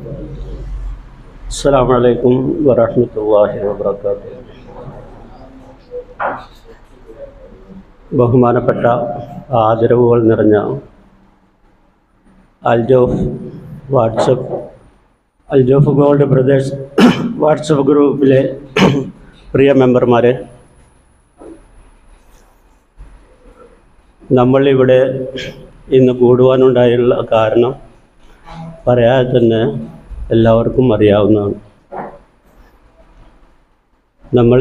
السلام عليكم ورحمة الله وبركاته ബഹുമാനപ്പെട്ട ആദരവുകൾ നിറഞ്ഞ Al Jouf WhatsApp Al Jouf gold brothers WhatsApp ഗ്രൂപ്പിലെ പ്രിയ മെമ്പർമാരെ നമ്മളിവിടെ ഇന്ന് കൂടുവാനുണ്ടായുള്ള കാരണം പറയാതെ തന്നെ എല്ലാവർക്കും അറിയാവുന്നതാണ് നമ്മൾ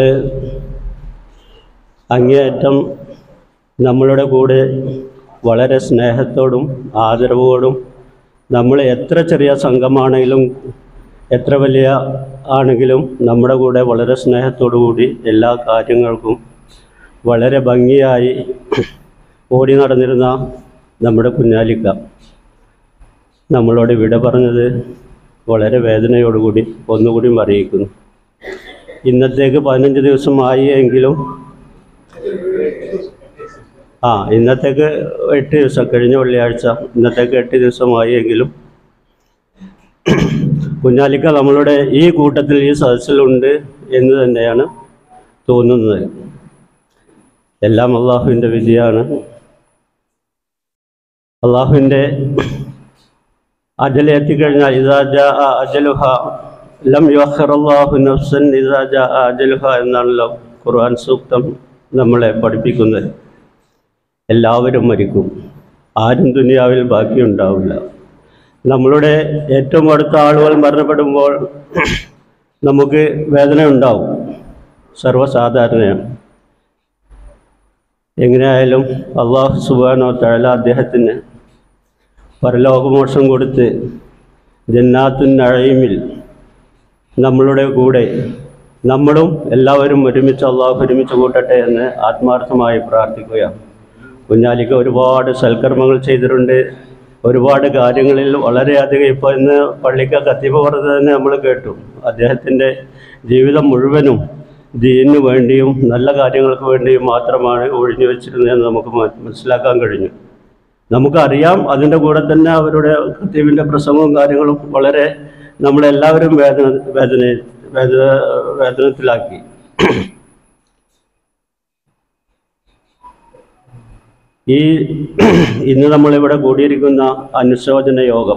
അങ്ങേയറ്റം നമ്മളുടെ കൂടെ വളരെ സ്നേഹത്തോടും ആദരവോടും നമ്മൾ എത്ര ചെറിയ സംഘമാണെങ്കിലും എത്ര വലിയ ആണെങ്കിലും നമ്മുടെ കൂടെ വളരെ സ്നേഹത്തോടു കൂടി എല്ലാ കാര്യങ്ങൾക്കും വളരെ ഭംഗിയായി ഓടി നടന്നിരുന്ന നമ്മുടെ കുഞ്ഞാലിക്ക നമ്മളോട് വിട പറഞ്ഞത് വളരെ വേദനയോടുകൂടി ഒന്നുകൂടിയും അറിയിക്കുന്നു ഇന്നത്തേക്ക് പതിനഞ്ച് ദിവസമായി എങ്കിലും ആ ഇന്നത്തേക്ക് എട്ട് ദിവസം കഴിഞ്ഞ വെള്ളിയാഴ്ച ഇന്നത്തേക്ക് എട്ട് ദിവസമായി എങ്കിലും കുഞ്ഞാലിക്ക നമ്മളുടെ ഈ കൂട്ടത്തിൽ ഈ സദസ്സിലുണ്ട് എന്ന് തന്നെയാണ് തോന്നുന്നത് എല്ലാം അള്ളാഹുവിൻ്റെ വിധിയാണ് അള്ളാഹുവിൻ്റെ അജൽ എത്തിക്കഴിഞ്ഞാൽ ഇതാ ജാ അജലുഹ ലം യുഅഖിറല്ലാഹു നഫ്സൻ ഇതാ ജാ അജലുഹ എന്നാണല്ലോ ഖുർആൻ സൂക്തം നമ്മളെ പഠിപ്പിക്കുന്നത് എല്ലാവരും മരിക്കും ആരും ദുനിയാവിൽ ബാക്കിയുണ്ടാവില്ല നമ്മളുടെ ഏറ്റവും അടുത്ത ആളുകൾ മരണപ്പെടുമ്പോൾ നമുക്ക് വേദന ഉണ്ടാവും സർവ്വസാധാരണയാണ് എങ്ങനെയായാലും അള്ളാഹു സുബാനോ തഴല അദ്ദേഹത്തിന് പരലോകമോക്ഷം കൊടുത്ത് ജന്നാത്തുൻ നഴയിമിൽ നമ്മളുടെ കൂടെ നമ്മളും എല്ലാവരും ഒരുമിച്ച് അള്ളാഹു ഒരുമിച്ച് കൂട്ടട്ടെ എന്ന് ആത്മാർത്ഥമായി പ്രാർത്ഥിക്കുകയാണ് കുഞ്ഞാലിക്ക് ഒരുപാട് സൽക്കർമ്മങ്ങൾ ചെയ്തിട്ടുണ്ട് ഒരുപാട് കാര്യങ്ങളിൽ വളരെയധികം ഇപ്പോൾ ഇന്ന് പള്ളിക്ക കത്തിപ്പ് പറഞ്ഞത് തന്നെ നമ്മൾ കേട്ടു അദ്ദേഹത്തിൻ്റെ ജീവിതം മുഴുവനും ദീനിനു വേണ്ടിയും നല്ല കാര്യങ്ങൾക്ക് വേണ്ടിയും മാത്രമാണ് ഒഴിഞ്ഞു വെച്ചിരുന്നതെന്ന് നമുക്ക് മ- മനസ്സിലാക്കാൻ കഴിഞ്ഞു നമുക്കറിയാം അതിൻ്റെ കൂടെ തന്നെ അവരുടെ ഖത്തീബിൻ്റെ പ്രസംഗവും കാര്യങ്ങളും വളരെ നമ്മളെല്ലാവരും വേദന വേദന വേദന വേദനത്തിലാക്കി ഈ ഇന്ന് നമ്മളിവിടെ കൂടിയിരിക്കുന്ന അനുശോചന യോഗം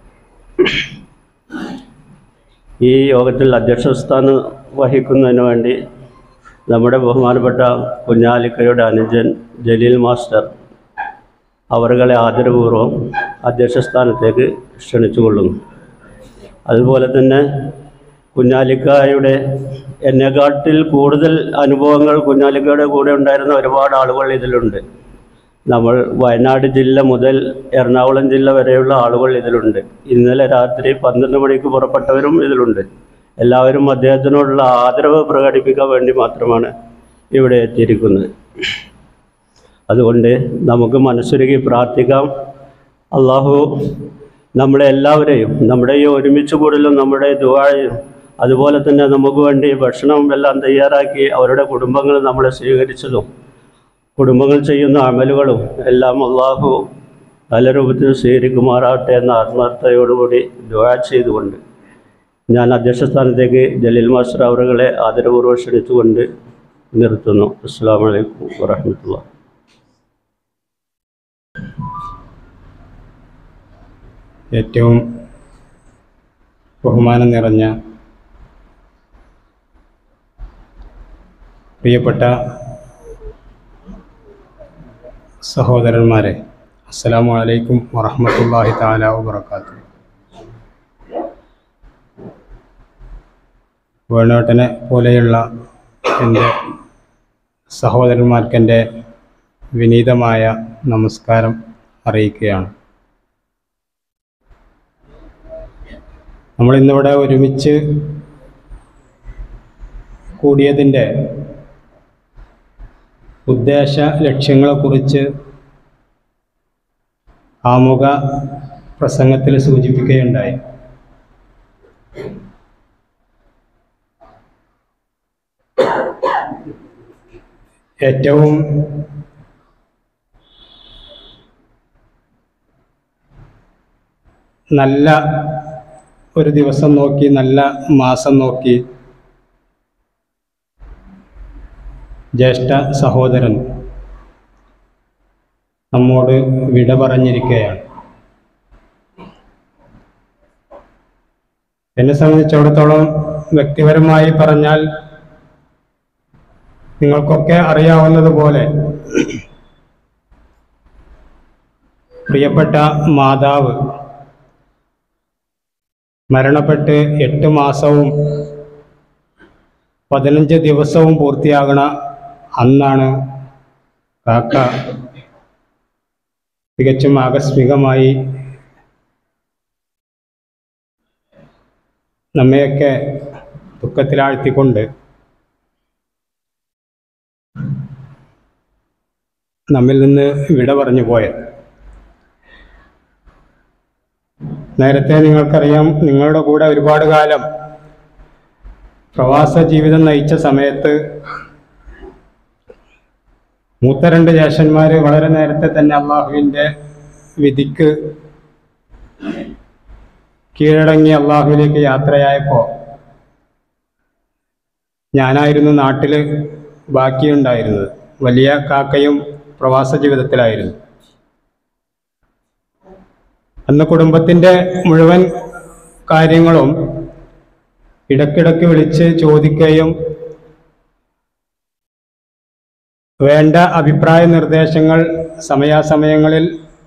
ഈ യോഗത്തിൽ അധ്യക്ഷസ്ഥാനം വഹിക്കുന്നതിന് വേണ്ടി നമ്മുടെ ബഹുമാനപ്പെട്ട കുഞ്ഞാലിക്കയുടെ അനുജൻ ജലീൽ മാസ്റ്റർ അവരുകളെ ആദരപൂർവ്വം അധ്യക്ഷസ്ഥാനത്തേക്ക് ക്ഷണിച്ചുകൊള്ളുന്നു അതുപോലെ തന്നെ കുഞ്ഞാലിക്കായുടെ എന്നെക്കാട്ടിൽ കൂടുതൽ അനുഭവങ്ങൾ കുഞ്ഞാലിക്കയുടെ കൂടെ ഉണ്ടായിരുന്ന ഒരുപാട് ആളുകൾ ഇതിലുണ്ട് നമ്മൾ വയനാട് ജില്ല മുതൽ എറണാകുളം ജില്ല വരെയുള്ള ആളുകൾ ഇതിലുണ്ട് ഇന്നലെ രാത്രി പന്ത്രണ്ട് മണിക്ക് പുറപ്പെട്ടവരും ഇതിലുണ്ട് എല്ലാവരും അദ്ദേഹത്തിനോടുള്ള ആദരവ് പ്രകടിപ്പിക്കാൻ വേണ്ടി മാത്രമാണ് ഇവിടെ എത്തിയിരിക്കുന്നത് അതുകൊണ്ട് നമുക്ക് മനസ്സുരുകി പ്രാർത്ഥിക്കാം അള്ളാഹു നമ്മളെ എല്ലാവരെയും നമ്മുടെ ഈ ഒരുമിച്ച് കൂടലും നമ്മുടെ ദുവാഴയും അതുപോലെ തന്നെ നമുക്ക് വേണ്ടി ഭക്ഷണം എല്ലാം തയ്യാറാക്കി അവരുടെ കുടുംബങ്ങൾ നമ്മളെ സ്വീകരിച്ചതും കുടുംബങ്ങൾ ചെയ്യുന്ന അമലുകളും എല്ലാം അള്ളാഹു നല്ല രൂപത്തിൽ സ്വീകരിക്കുമാറാവട്ടെ എന്ന ആത്മാർത്ഥതയോടുകൂടി ദുആ ചെയ്തുകൊണ്ട് ഞാൻ അധ്യക്ഷ സ്ഥാനത്തേക്ക് ജലീൽ മാസ്റ്റർ അവറുകളെ ആദരപൂർവ്വം ക്ഷണിച്ചുകൊണ്ട് നിർത്തുന്നു അസ്സാം വലൈക്കും വറഹമത്തുള്ള ഏറ്റവും ബഹുമാനം നിറഞ്ഞ പ്രിയപ്പെട്ട സഹോദരന്മാരെ അസ്സലാമു അലൈക്കും വറഹ്മത്തുള്ളാഹി തആല വബറകാതുഹു വേണോട്ടനെ പോലെയുള്ള എൻ്റെ സഹോദരന്മാർക്ക് എൻ്റെ വിനീതമായ നമസ്കാരം അറിയിക്കുകയാണ് നമ്മൾ ഇന്നിവിടെ ഒരുമിച്ച് കൂടിയതിൻ്റെ ഉദ്ദേശ ലക്ഷ്യങ്ങളെക്കുറിച്ച് ആമുഖ പ്രസംഗത്തിൽ സൂചിപ്പിക്കുകയുണ്ടായി ഏറ്റവും നല്ല ഒരു ദിവസം നോക്കി നല്ല മാസം നോക്കി ജ്യേഷ്ഠ സഹോദരൻ നമ്മോട് വിട പറഞ്ഞിരിക്കുകയാണ് എന്നെ സംബന്ധിച്ചിടത്തോളം വ്യക്തിപരമായി പറഞ്ഞാൽ നിങ്ങൾക്കൊക്കെ അറിയാവുന്നതുപോലെ പ്രിയപ്പെട്ട മാതാവ് മരണപ്പെട്ട് എട്ട് മാസവും പതിനഞ്ച് ദിവസവും പൂർത്തിയാകണ അന്നാണ് കാക്ക തികച്ചും ആകസ്മികമായി നമ്മയൊക്കെ ദുഃഖത്തിലാഴ്ത്തിക്കൊണ്ട് നമ്മിൽ നിന്ന് വിട പറഞ്ഞു പോയത് നേരത്തെ നിങ്ങൾക്കറിയാം നിങ്ങളുടെ കൂടെ ഒരുപാട് കാലം പ്രവാസ ജീവിതം നയിച്ച സമയത്ത് മൂത്ത രണ്ട് ജ്യേഷ്ഠന്മാർ വളരെ നേരത്തെ തന്നെ അള്ളാഹുവിൻ്റെ വിധിക്ക് കീഴടങ്ങി അള്ളാഹുവിലേക്ക് യാത്രയായപ്പോൾ ഞാനായിരുന്നു നാട്ടിൽ ബാക്കിയുണ്ടായിരുന്നത് വലിയ കാക്കയും പ്രവാസ ജീവിതത്തിലായിരുന്നു അന്ന് കുടുംബത്തിൻ്റെ മുഴുവൻ കാര്യങ്ങളും ഇടയ്ക്കിടയ്ക്ക് വിളിച്ച് ചോദിക്കുകയും വേണ്ട അഭിപ്രായ നിർദ്ദേശങ്ങൾ സമയാസമയങ്ങളിൽ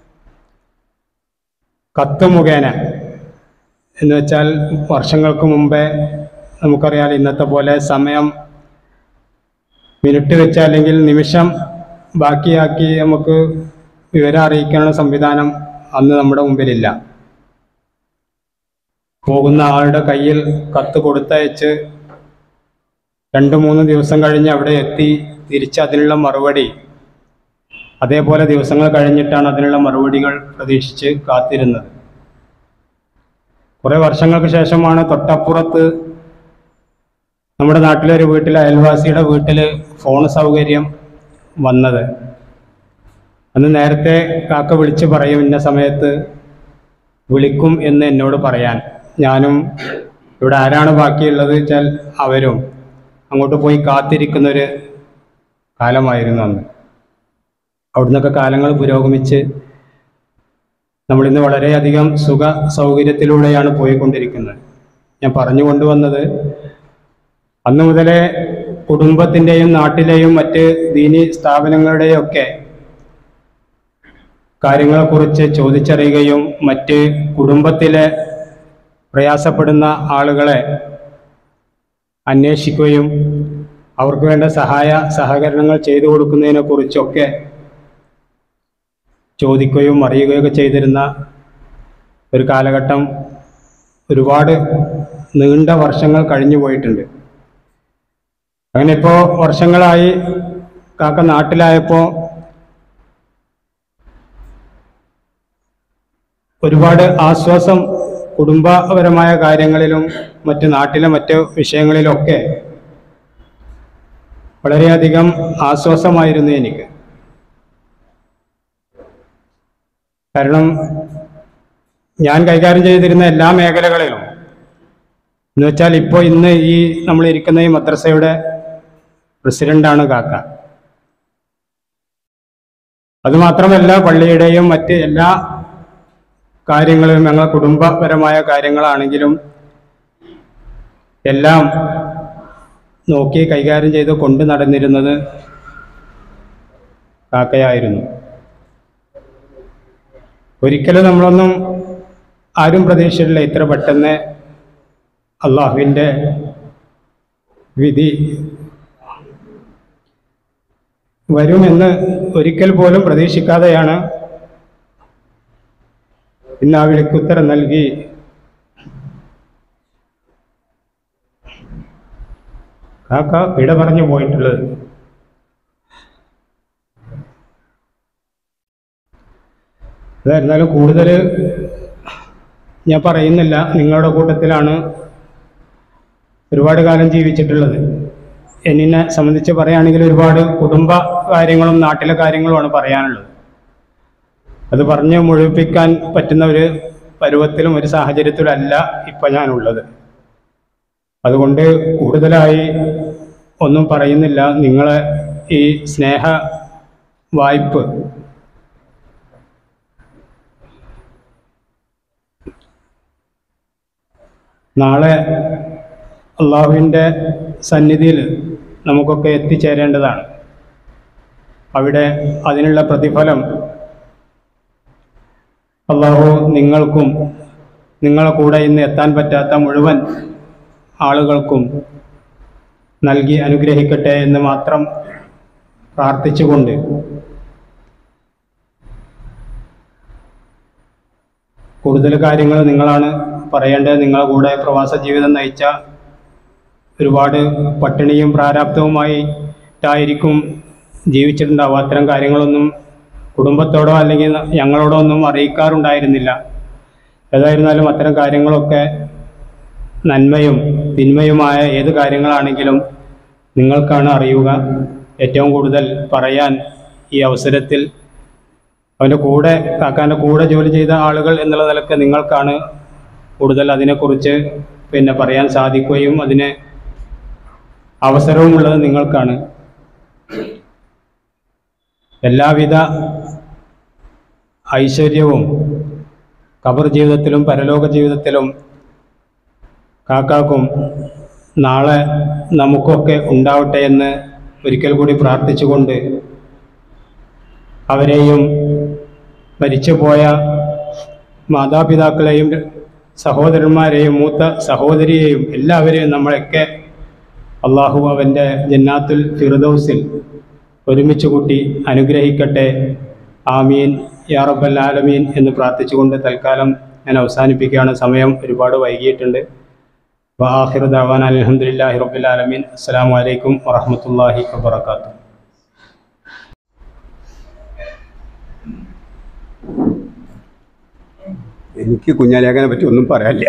കത്ത് മുഖേന എന്ന് വെച്ചാൽ വർഷങ്ങൾക്ക് മുമ്പേ നമുക്കറിയാം ഇന്നത്തെ പോലെ സമയം മിനിറ്റ് വെച്ച് അല്ലെങ്കിൽ നിമിഷം ബാക്കിയാക്കി നമുക്ക് വിവരം അറിയിക്കാനുള്ള സംവിധാനം അന്ന് നമ്മുടെ മുമ്പിലില്ല പോകുന്ന ആളുടെ കയ്യിൽ കത്ത് കൊടുത്തയച്ച് രണ്ട് മൂന്ന് ദിവസം കഴിഞ്ഞ് അവിടെ എത്തി തിരിച്ച് അതിനുള്ള മറുപടി അതേപോലെ ദിവസങ്ങൾ കഴിഞ്ഞിട്ടാണ് അതിനുള്ള മറുപടികൾ പ്രതീക്ഷിച്ച് കാത്തിരുന്നത് കുറേ വർഷങ്ങൾക്ക് ശേഷമാണ് തൊട്ടപ്പുറത്ത് നമ്മുടെ നാട്ടിലെ ഒരു വീട്ടിൽ അയൽവാസിയുടെ വീട്ടിൽ ഫോൺ സൗകര്യം വന്നത് അന്ന് നേരത്തെ കാക്ക വിളിച്ച് പറയും ഇന്ന സമയത്ത് വിളിക്കും എന്ന് എന്നോട് പറയാൻ ഞാനും ഇവിടെ ആരാണ് ബാക്കിയുള്ളത് വെച്ചാൽ അവരും അങ്ങോട്ട് പോയി കാത്തിരിക്കുന്നൊരു കാലമായിരുന്നു അന്ന് അവിടുന്നൊക്കെ കാലങ്ങൾ പുരോഗമിച്ച് നമ്മളിന്ന് വളരെയധികം സുഖ സൗകര്യത്തിലൂടെയാണ് പോയിക്കൊണ്ടിരിക്കുന്നത് ഞാൻ പറഞ്ഞു കൊണ്ടുവന്നത് അന്ന് മുതലേ കുടുംബത്തിൻ്റെയും നാട്ടിലെയും മറ്റ് ദീനി സ്ഥാപനങ്ങളുടെയും ഒക്കെ കാര്യങ്ങളെക്കുറിച്ച് ചോദിച്ചറിയുകയും മറ്റ് കുടുംബത്തിലെ പ്രയാസപ്പെടുന്ന ആളുകളെ അന്വേഷിക്കുകയും അവർക്ക് വേണ്ട സഹായ സഹകരണങ്ങൾ ചെയ്തു കൊടുക്കുന്നതിനെക്കുറിച്ചൊക്കെ ചോദിക്കുകയും അറിയുകയൊക്കെ ചെയ്തിരുന്ന ഒരു കാലഘട്ടം ഒരുപാട് നീണ്ട വർഷങ്ങൾ കഴിഞ്ഞു പോയിട്ടുണ്ട് അങ്ങനെ ഇപ്പോൾ വർഷങ്ങളായി കാക്ക നാട്ടിലായപ്പോൾ ഒരുപാട് ആശ്വാസം കുടുംബപരമായ കാര്യങ്ങളിലും മറ്റ് നാട്ടിലെ മറ്റ് വിഷയങ്ങളിലൊക്കെ വളരെയധികം ആശ്വാസമായിരുന്നു എനിക്ക് കാരണം ഞാൻ കൈകാര്യം ചെയ്തിരുന്ന എല്ലാ മേഖലകളിലും എന്ന് വെച്ചാൽ ഇപ്പോൾ ഇന്ന് ഈ നമ്മൾ ഇരിക്കുന്ന ഈ മദ്രസയുടെ പ്രസിഡന്റാണ് കാക്ക അതുമാത്രമല്ല പള്ളിയുടെയും മറ്റ് എല്ലാ കാര്യങ്ങളിലും ഞങ്ങൾ കുടുംബപരമായ കാര്യങ്ങളാണെങ്കിലും എല്ലാം നോക്കി കൈകാര്യം ചെയ്ത് കൊണ്ടു നടന്നിരുന്നത് കാക്കയായിരുന്നു ഒരിക്കലും നമ്മളൊന്നും ആരും പ്രതീക്ഷിച്ചിട്ടില്ല ഇത്ര പെട്ടെന്ന് അള്ളാഹുവിൻ്റെ വിധി വരുമെന്ന് ഒരിക്കൽ പോലും പ്രതീക്ഷിക്കാതെയാണ് ഇന്ന് ആ വിളിക്കുത്തരം നൽകി കാക്ക വിട പറഞ്ഞു പോയിട്ടുള്ളത് അതായിരുന്നാലും കൂടുതൽ ഞാൻ പറയുന്നില്ല നിങ്ങളുടെ കൂട്ടത്തിലാണ് ഒരുപാട് കാലം ജീവിച്ചിട്ടുള്ളത് എന്നിനെ സംബന്ധിച്ച് പറയുകയാണെങ്കിൽ ഒരുപാട് കുടുംബ കാര്യങ്ങളും നാട്ടിലെ കാര്യങ്ങളുമാണ് പറയാനുള്ളത് അത് പറഞ്ഞ് മുഴുവിപ്പിക്കാൻ പറ്റുന്ന ഒരു പരുവത്തിലും ഒരു സാഹചര്യത്തിലും അല്ല ഇപ്പം ഞാനുള്ളത് അതുകൊണ്ട് കൂടുതലായി ഒന്നും പറയുന്നില്ല നിങ്ങളെ ഈ സ്നേഹ വായ്പ് നാളെ അള്ളാഹുവിൻ്റെ സന്നിധിയിൽ നമുക്കൊക്കെ എത്തിച്ചേരേണ്ടതാണ് അവിടെ അതിനുള്ള പ്രതിഫലം അള്ളാഹു നിങ്ങൾക്കും നിങ്ങളെ കൂടെ ഇന്ന് എത്താൻ പറ്റാത്ത മുഴുവൻ ആളുകൾക്കും നൽകി അനുഗ്രഹിക്കട്ടെ എന്ന് മാത്രം പ്രാർത്ഥിച്ചുകൊണ്ട് കൂടുതൽ കാര്യങ്ങൾ നിങ്ങളാണ് പറയേണ്ടത് നിങ്ങളെ കൂടെ പ്രവാസ ജീവിതം നയിച്ച ഒരുപാട് പട്ടിണിയും പ്രാരാബ്ധവുമായിട്ടായിരിക്കും ജീവിച്ചിട്ടുണ്ടാവുക അത്തരം കാര്യങ്ങളൊന്നും കുടുംബത്തോടോ അല്ലെങ്കിൽ ഞങ്ങളോടോ ഒന്നും അറിയിക്കാറുണ്ടായിരുന്നില്ല ഏതായിരുന്നാലും അത്തരം കാര്യങ്ങളൊക്കെ നന്മയും തിന്മയുമായ ഏത് കാര്യങ്ങളാണെങ്കിലും നിങ്ങൾക്കാണ് അറിയുക ഏറ്റവും കൂടുതൽ പറയാൻ ഈ അവസരത്തിൽ അവൻ്റെ കൂടെ കാക്കാൻ്റെ കൂടെ ജോലി ചെയ്ത ആളുകൾ എന്നുള്ള നിലക്ക് നിങ്ങൾക്കാണ് കൂടുതൽ അതിനെക്കുറിച്ച് പിന്നെ പറയാൻ സാധിക്കുകയും അതിന് അവസരവും ഉള്ളത് നിങ്ങൾക്കാണ് എല്ലാവിധ ഐശ്വര്യവും കബർ ജീവിതത്തിലും പരലോക ജീവിതത്തിലും കാക്കാക്കും നാളെ നമുക്കൊക്കെ ഉണ്ടാവട്ടെ എന്ന് ഒരിക്കൽ കൂടി പ്രാർത്ഥിച്ചുകൊണ്ട് അവരെയും മരിച്ചുപോയ മാതാപിതാക്കളെയും സഹോദരന്മാരെയും മൂത്ത സഹോദരിയെയും എല്ലാവരെയും നമ്മളൊക്കെ അള്ളാഹു അവൻ്റെ ജന്നാത്തുൽ ഫിർദൗസിൽ ഒരുമിച്ച് കൂട്ടി അനുഗ്രഹിക്കട്ടെ ആമീൻ യാ റബ്ബൽ ആലമീൻ എന്ന് പ്രാർത്ഥിച്ചുകൊണ്ട് തൽക്കാലം ഞാൻ അവസാനിപ്പിക്കുകയാണ് സമയം ഒരുപാട് വൈകിയിട്ടുണ്ട് വാഹിർ ദവാൻ അലഹമുല്ലാഹി റബ്ബിൽ ആലമീൻ അസ്സാം വലൈക്കും വറഹമത്തല്ലാഹി വബർക്കാത്തു എനിക്ക് കുഞ്ഞാലിയാക്കാനെ പറ്റി ഒന്നും പറയാനില്ല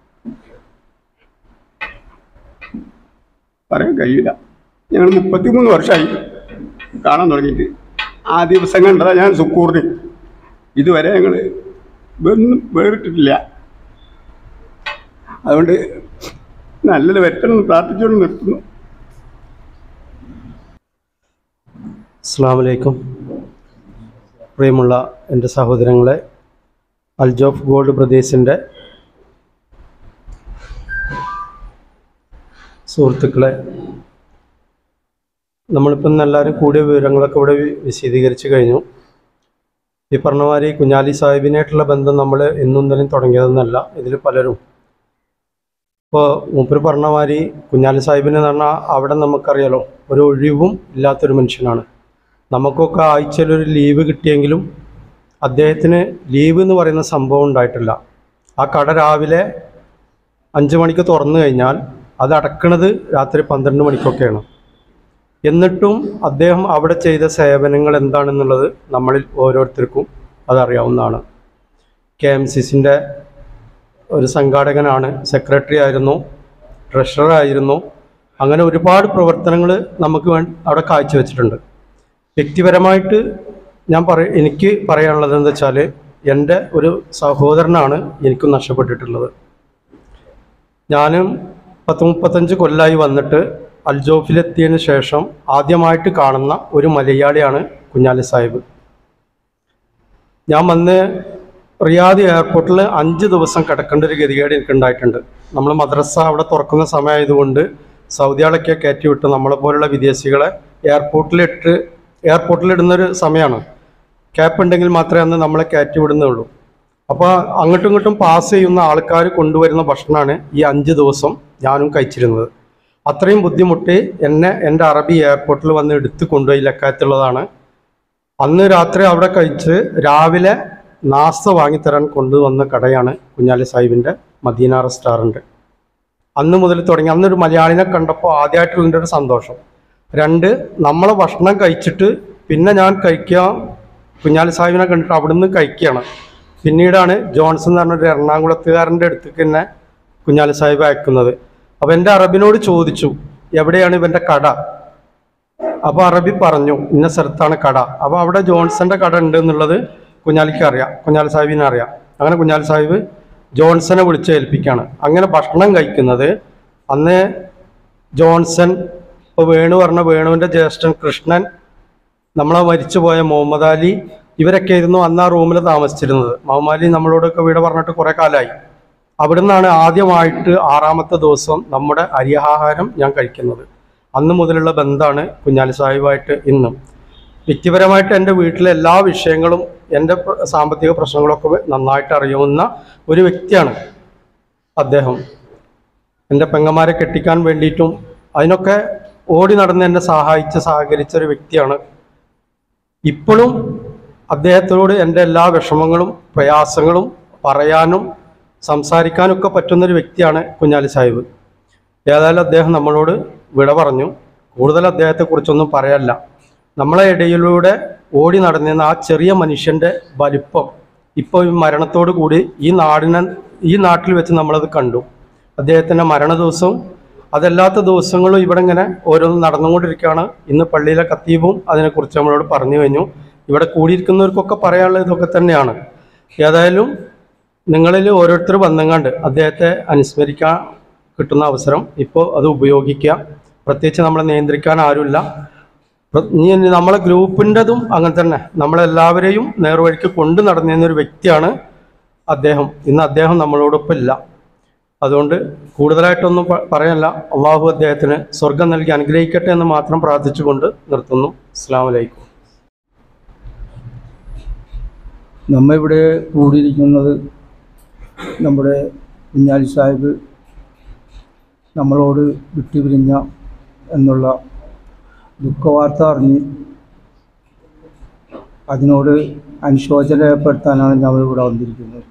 പറയാൻ കഴിയില്ല ഞങ്ങൾ മുപ്പത്തിമൂന്ന് വർഷമായി കാണാൻ തുടങ്ങിയിട്ട് ആ ദിവസം കണ്ടതാ ഞാൻ സുക്കൂറിന് ഇതുവരെ ഞങ്ങൾ ഒന്നും വേറിട്ടിട്ടില്ല അതുകൊണ്ട് നല്ലത് വരട്ടെന്ന് പ്രാർത്ഥിച്ചുകൊണ്ട് നിർത്തുന്നു അസ്സാം വലൈക്കും പ്രിയമുള്ള എൻ്റെ സഹോദരങ്ങളെ അൽജോഫ് ഗോൾഡ് പ്രദേശിൻ്റെ സുഹൃത്തുക്കളെ നമ്മളിപ്പം എല്ലാവരും കൂടിയ വിവരങ്ങളൊക്കെ ഇവിടെ വി- വിശദീകരിച്ച് കഴിഞ്ഞു ഈ പറഞ്ഞ മാതിരി കുഞ്ഞാലി സാഹിബിനായിട്ടുള്ള ബന്ധം നമ്മൾ ഇന്നും ഇന്നലെയും തുടങ്ങിയതെന്നല്ല ഇതിൽ പലരും ഇപ്പോൾ മൂപ്പര് പറഞ്ഞ മാതിരി കുഞ്ഞാലി സാഹിബിന് എന്ന് പറഞ്ഞാൽ അവിടെ നമുക്കറിയാലോ ഒരു ഒഴിവും ഇല്ലാത്തൊരു മനുഷ്യനാണ് നമുക്കൊക്കെ ആഴ്ചയിൽ ഒരു ലീവ് കിട്ടിയെങ്കിലും അദ്ദേഹത്തിന് ലീവ് എന്ന് പറയുന്ന സംഭവം ഉണ്ടായിട്ടില്ല ആ കട രാവിലെ അഞ്ച് മണിക്ക് തുറന്നു കഴിഞ്ഞാൽ അത് അടക്കണത് രാത്രി പന്ത്രണ്ട് മണിക്കൊക്കെയാണ് എന്നിട്ടും അദ്ദേഹം അവിടെ ചെയ്ത സേവനങ്ങൾ എന്താണെന്നുള്ളത് നമ്മളിൽ ഓരോരുത്തർക്കും അതറിയാവുന്നതാണ് കെ എം സി സിൻ്റെ ഒരു സംഘാടകനാണ് സെക്രട്ടറി ആയിരുന്നു ട്രഷറർ ആയിരുന്നു അങ്ങനെ ഒരുപാട് പ്രവർത്തനങ്ങൾ നമുക്ക് വേണ്ടി അവിടെ കാഴ്ചവെച്ചിട്ടുണ്ട് വ്യക്തിപരമായിട്ട് ഞാൻ പറ എനിക്ക് പറയാനുള്ളത് എന്താ വെച്ചാൽ എൻ്റെ ഒരു സഹോദരനാണ് എനിക്കും നഷ്ടപ്പെട്ടിട്ടുള്ളത് ഞാനും പത്ത് മുപ്പത്തഞ്ച് കൊല്ലമായി വന്നിട്ട് അൽജോഫിലെത്തിയതിന് ശേഷം ആദ്യമായിട്ട് കാണുന്ന ഒരു മലയാളിയാണ് കുഞ്ഞാലി സാഹിബ് ഞാൻ വന്ന് റിയാദ് എയർപോർട്ടിൽ അഞ്ച് ദിവസം കിടക്കേണ്ട ഒരു ഗതികേട് എനിക്ക് ഉണ്ടായിട്ടുണ്ട് നമ്മൾ മദ്രസ അവിടെ തുറക്കുന്ന സമയമായതുകൊണ്ട് സൗദികളൊക്കെ കയറ്റി വിട്ട് നമ്മളെ പോലുള്ള വിദേശികളെ എയർപോർട്ടിലിട്ട് എയർപോർട്ടിലിടുന്നൊരു സമയമാണ് ക്യാപ്പ് ഉണ്ടെങ്കിൽ മാത്രമേ അന്ന് നമ്മളെ കയറ്റി വിടുന്നുള്ളൂ അപ്പോൾ അങ്ങോട്ടും ഇങ്ങോട്ടും പാസ് ചെയ്യുന്ന ആൾക്കാർ കൊണ്ടുവരുന്ന ഭക്ഷണമാണ് ഈ അഞ്ച് ദിവസം ഞാനും കഴിച്ചിരുന്നത് അത്രയും ബുദ്ധിമുട്ടി എന്നെ എൻ്റെ അറബി എയർപോർട്ടിൽ വന്ന് എടുത്ത് കൊണ്ടുപോയി ലക്കായത്തുള്ളതാണ് അന്ന് രാത്രി അവിടെ കഴിച്ച് രാവിലെ നാസ്ത വാങ്ങിത്തരാൻ കൊണ്ടുവന്ന കടയാണ് കുഞ്ഞാലി സാഹിബിൻ്റെ മദീന റെസ്റ്റോറൻറ്റ് അന്ന് മുതൽ തുടങ്ങി അന്നൊരു മലയാളിനെ കണ്ടപ്പോൾ ആദ്യമായിട്ടുള്ള ഒരു സന്തോഷം രണ്ട് നമ്മളെ ഭക്ഷണം കഴിച്ചിട്ട് പിന്നെ ഞാൻ കഴിക്കുക കുഞ്ഞാലി സാഹിബിനെ കണ്ടിട്ട് അവിടുന്ന് കഴിക്കുകയാണ് പിന്നീടാണ് ജോൺസൺ എന്ന് പറഞ്ഞൊരു എറണാകുളത്തുകാരൻ്റെ അടുത്തേക്ക് തന്നെ കുഞ്ഞാലി സാഹിബ് അയക്കുന്നത് അപ്പോൾ എൻ്റെ അറബിനോട് ചോദിച്ചു എവിടെയാണ് ഇവൻ്റെ കട അപ്പോൾ അറബി പറഞ്ഞു ഇന്ന സ്ഥലത്താണ് കട അപ്പോൾ അവിടെ ജോൺസന്റെ കട ഉണ്ട് എന്നുള്ളത് കുഞ്ഞാലിക്ക് അറിയാം കുഞ്ഞാലി സാഹിബിനെ അറിയാം അങ്ങനെ കുഞ്ഞാലി സാഹിബ് ജോൺസനെ വിളിച്ചേൽപ്പിക്കുകയാണ് അങ്ങനെ ഭക്ഷണം കഴിക്കുന്നത് അന്ന് ജോൺസൺ ഇപ്പോൾ വേണു പറഞ്ഞ വേണുവിൻ്റെ ജ്യേഷ്ഠൻ കൃഷ്ണൻ നമ്മളെ മരിച്ചുപോയ മുഹമ്മദ് അലി ഇവരൊക്കെ ആയിരുന്നു അന്ന് ആ റൂമിൽ താമസിച്ചിരുന്നത് മുഹമ്മദ് അലി നമ്മളോടൊക്കെ വീട് പറഞ്ഞിട്ട് കുറേ കാലമായി അവിടുന്നാണ് ആദ്യമായിട്ട് ആറാമത്തെ ദിവസം നമ്മുടെ അരിയാഹാരം ഞാൻ കഴിക്കുന്നത് അന്ന് മുതലുള്ള ബന്ധമാണ് കുഞ്ഞാലി സാഹിബായിട്ട് ഇന്നും വ്യക്തിപരമായിട്ട് എൻ്റെ വീട്ടിലെ എല്ലാ വിഷയങ്ങളും എൻ്റെ പ്ര- സാമ്പത്തിക പ്രശ്നങ്ങളൊക്കെ നന്നായിട്ട് അറിയാവുന്ന ഒരു വ്യക്തിയാണ് അദ്ദേഹം എൻ്റെ പെങ്ങന്മാരെ കെട്ടിക്കാൻ വേണ്ടിയിട്ടും അതിനൊക്കെ ഓടി നടന്ന് എന്നെ സഹായിച്ച് സഹകരിച്ച ഒരു വ്യക്തിയാണ് ഇപ്പോഴും അദ്ദേഹത്തോട് എൻ്റെ എല്ലാ വിഷമങ്ങളും പ്രയാസങ്ങളും പറയാനും സംസാരിക്കാനൊക്കെ പറ്റുന്നൊരു വ്യക്തിയാണ് കുഞ്ഞാലി സാഹിബ് ഏതായാലും അദ്ദേഹം നമ്മളോട് വിട പറഞ്ഞു കൂടുതൽ അദ്ദേഹത്തെക്കുറിച്ചൊന്നും പറയല്ല നമ്മളെ ഇടയിലൂടെ ഓടി നടന്നിരുന്ന ആ ചെറിയ മനുഷ്യൻ്റെ വലിപ്പം ഇപ്പോൾ ഈ മരണത്തോടു കൂടി ഈ നാടിനെ ഈ നാട്ടിൽ വെച്ച് നമ്മളത് കണ്ടു അദ്ദേഹത്തിൻ്റെ മരണ ദിവസവും അതല്ലാത്ത ദിവസങ്ങളും ഇവിടെ ഇങ്ങനെ ഓരോന്ന് നടന്നുകൊണ്ടിരിക്കുകയാണ് ഇന്ന് പള്ളിയിലെ കത്തീബും അതിനെക്കുറിച്ച് നമ്മളോട് പറഞ്ഞു കഴിഞ്ഞു ഇവിടെ കൂടിയിരിക്കുന്നവർക്കൊക്കെ പറയാനുള്ളത് ഇതൊക്കെ തന്നെയാണ് ഏതായാലും നിങ്ങളിൽ ഓരോരുത്തർ വന്നങ്ങാണ്ട് അദ്ദേഹത്തെ അനുസ്മരിക്കാൻ കിട്ടുന്ന അവസരം ഇപ്പോൾ അത് ഉപയോഗിക്കുക പ്രത്യേകിച്ച് നമ്മളെ നിയന്ത്രിക്കാൻ ആരുമില്ല പ്ര- ഇനി നമ്മളെ ഗ്രൂപ്പിൻ്റെതും അങ്ങനെ തന്നെ നമ്മളെല്ലാവരെയും നേർവഴിക്ക് കൊണ്ടു നടന്നിരുന്ന ഒരു വ്യക്തിയാണ് അദ്ദേഹം ഇന്ന് അദ്ദേഹം നമ്മളോടൊപ്പം ഇല്ല അതുകൊണ്ട് കൂടുതലായിട്ടൊന്നും പ- പറയാനല്ല അള്ളാഹു അദ്ദേഹത്തിന് സ്വർഗം നൽകി അനുഗ്രഹിക്കട്ടെ എന്ന് മാത്രം പ്രാർത്ഥിച്ചുകൊണ്ട് നിർത്തുന്നു അസ്സാം വലൈക്കും നമ്മ ഇവിടെ കൂടിയിരിക്കുന്നത് നമ്മുടെ കുഞ്ഞാലി സാഹിബ് നമ്മളോട് വിട്ടുപിരിഞ്ഞ എന്നുള്ള ദുഃഖവാർത്ത അറിഞ്ഞ് അതിനോട് അനുശോചന രേഖപ്പെടുത്താനാണ് നമ്മൾ ഇവിടെ വന്നിരിക്കുന്നത്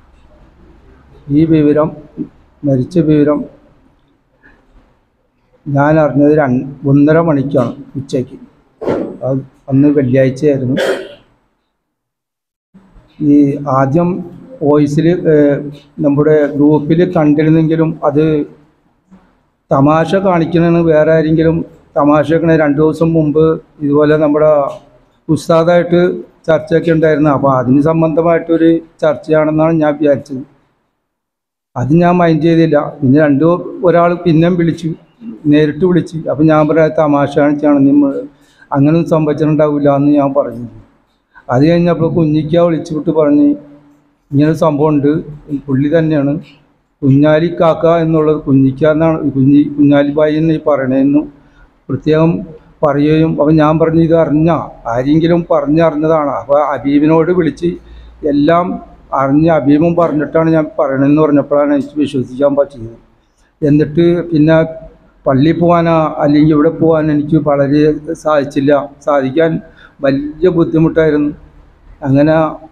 ഈ വിവരം മരിച്ച വിവരം ഞാൻ അറിഞ്ഞത് രണ്ട് ഒന്നര മണിക്കാണ് ഉച്ചയ്ക്ക് അത് അന്ന് വെള്ളിയാഴ്ചയായിരുന്നു ഈ ആദ്യം വോയിസിൽ നമ്മുടെ ഗ്രൂപ്പിൽ കണ്ടിരുന്നെങ്കിലും അത് തമാശ കാണിക്കണമെന്ന് വേറെ ആരെങ്കിലും തമാശക്കണ രണ്ട് ദിവസം മുമ്പ് ഇതുപോലെ നമ്മുടെ ഉസ്താദായിട്ട് ചർച്ചയൊക്കെ ഉണ്ടായിരുന്നു അപ്പോൾ അതിന് സംബന്ധമായിട്ടൊരു ചർച്ചയാണെന്നാണ് ഞാൻ വിചാരിച്ചത് അത് ഞാൻ മൈൻഡ് ചെയ്തില്ല പിന്നെ രണ്ട് ഒരാൾ പിന്നെയും വിളിച്ചു നേരിട്ട് വിളിച്ച് അപ്പം ഞാൻ പറയാം തമാശ കാണിച്ചാണ് നിങ്ങൾ അങ്ങനെയൊന്നും സംഭവിച്ചിട്ടുണ്ടാവില്ല എന്ന് ഞാൻ പറഞ്ഞു അത് കഴിഞ്ഞപ്പോൾ കുഞ്ഞിക്ക വിളിച്ചു വിട്ട് പറഞ്ഞ് ഇങ്ങനെ ഒരു സംഭവമുണ്ട് പുള്ളി തന്നെയാണ് കുഞ്ഞാലി കാക്ക എന്നുള്ളത് കുഞ്ഞിക്ക എന്നാണ് കുഞ്ഞി കുഞ്ഞാലി ബായി എന്ന് ഈ പറയണതെന്നും പ്രത്യേകം പറയുകയും അപ്പം ഞാൻ പറഞ്ഞു ഇത് അറിഞ്ഞ ആരെങ്കിലും പറഞ്ഞറിഞ്ഞതാണ് അപ്പോൾ അബീബിനോട് വിളിച്ച് എല്ലാം അറിഞ്ഞ് അബീബും പറഞ്ഞിട്ടാണ് ഞാൻ പറയണമെന്ന് പറഞ്ഞപ്പോഴാണ് എനിക്ക് വിശ്വസിക്കാൻ പറ്റിയത് എന്നിട്ട് പിന്നെ പള്ളിയിൽ പോകാനോ അല്ലെങ്കിൽ ഇവിടെ പോകാൻ എനിക്ക് വളരെ സാധിച്ചില്ല സാധിക്കാൻ വലിയ ബുദ്ധിമുട്ടായിരുന്നു അങ്ങനെ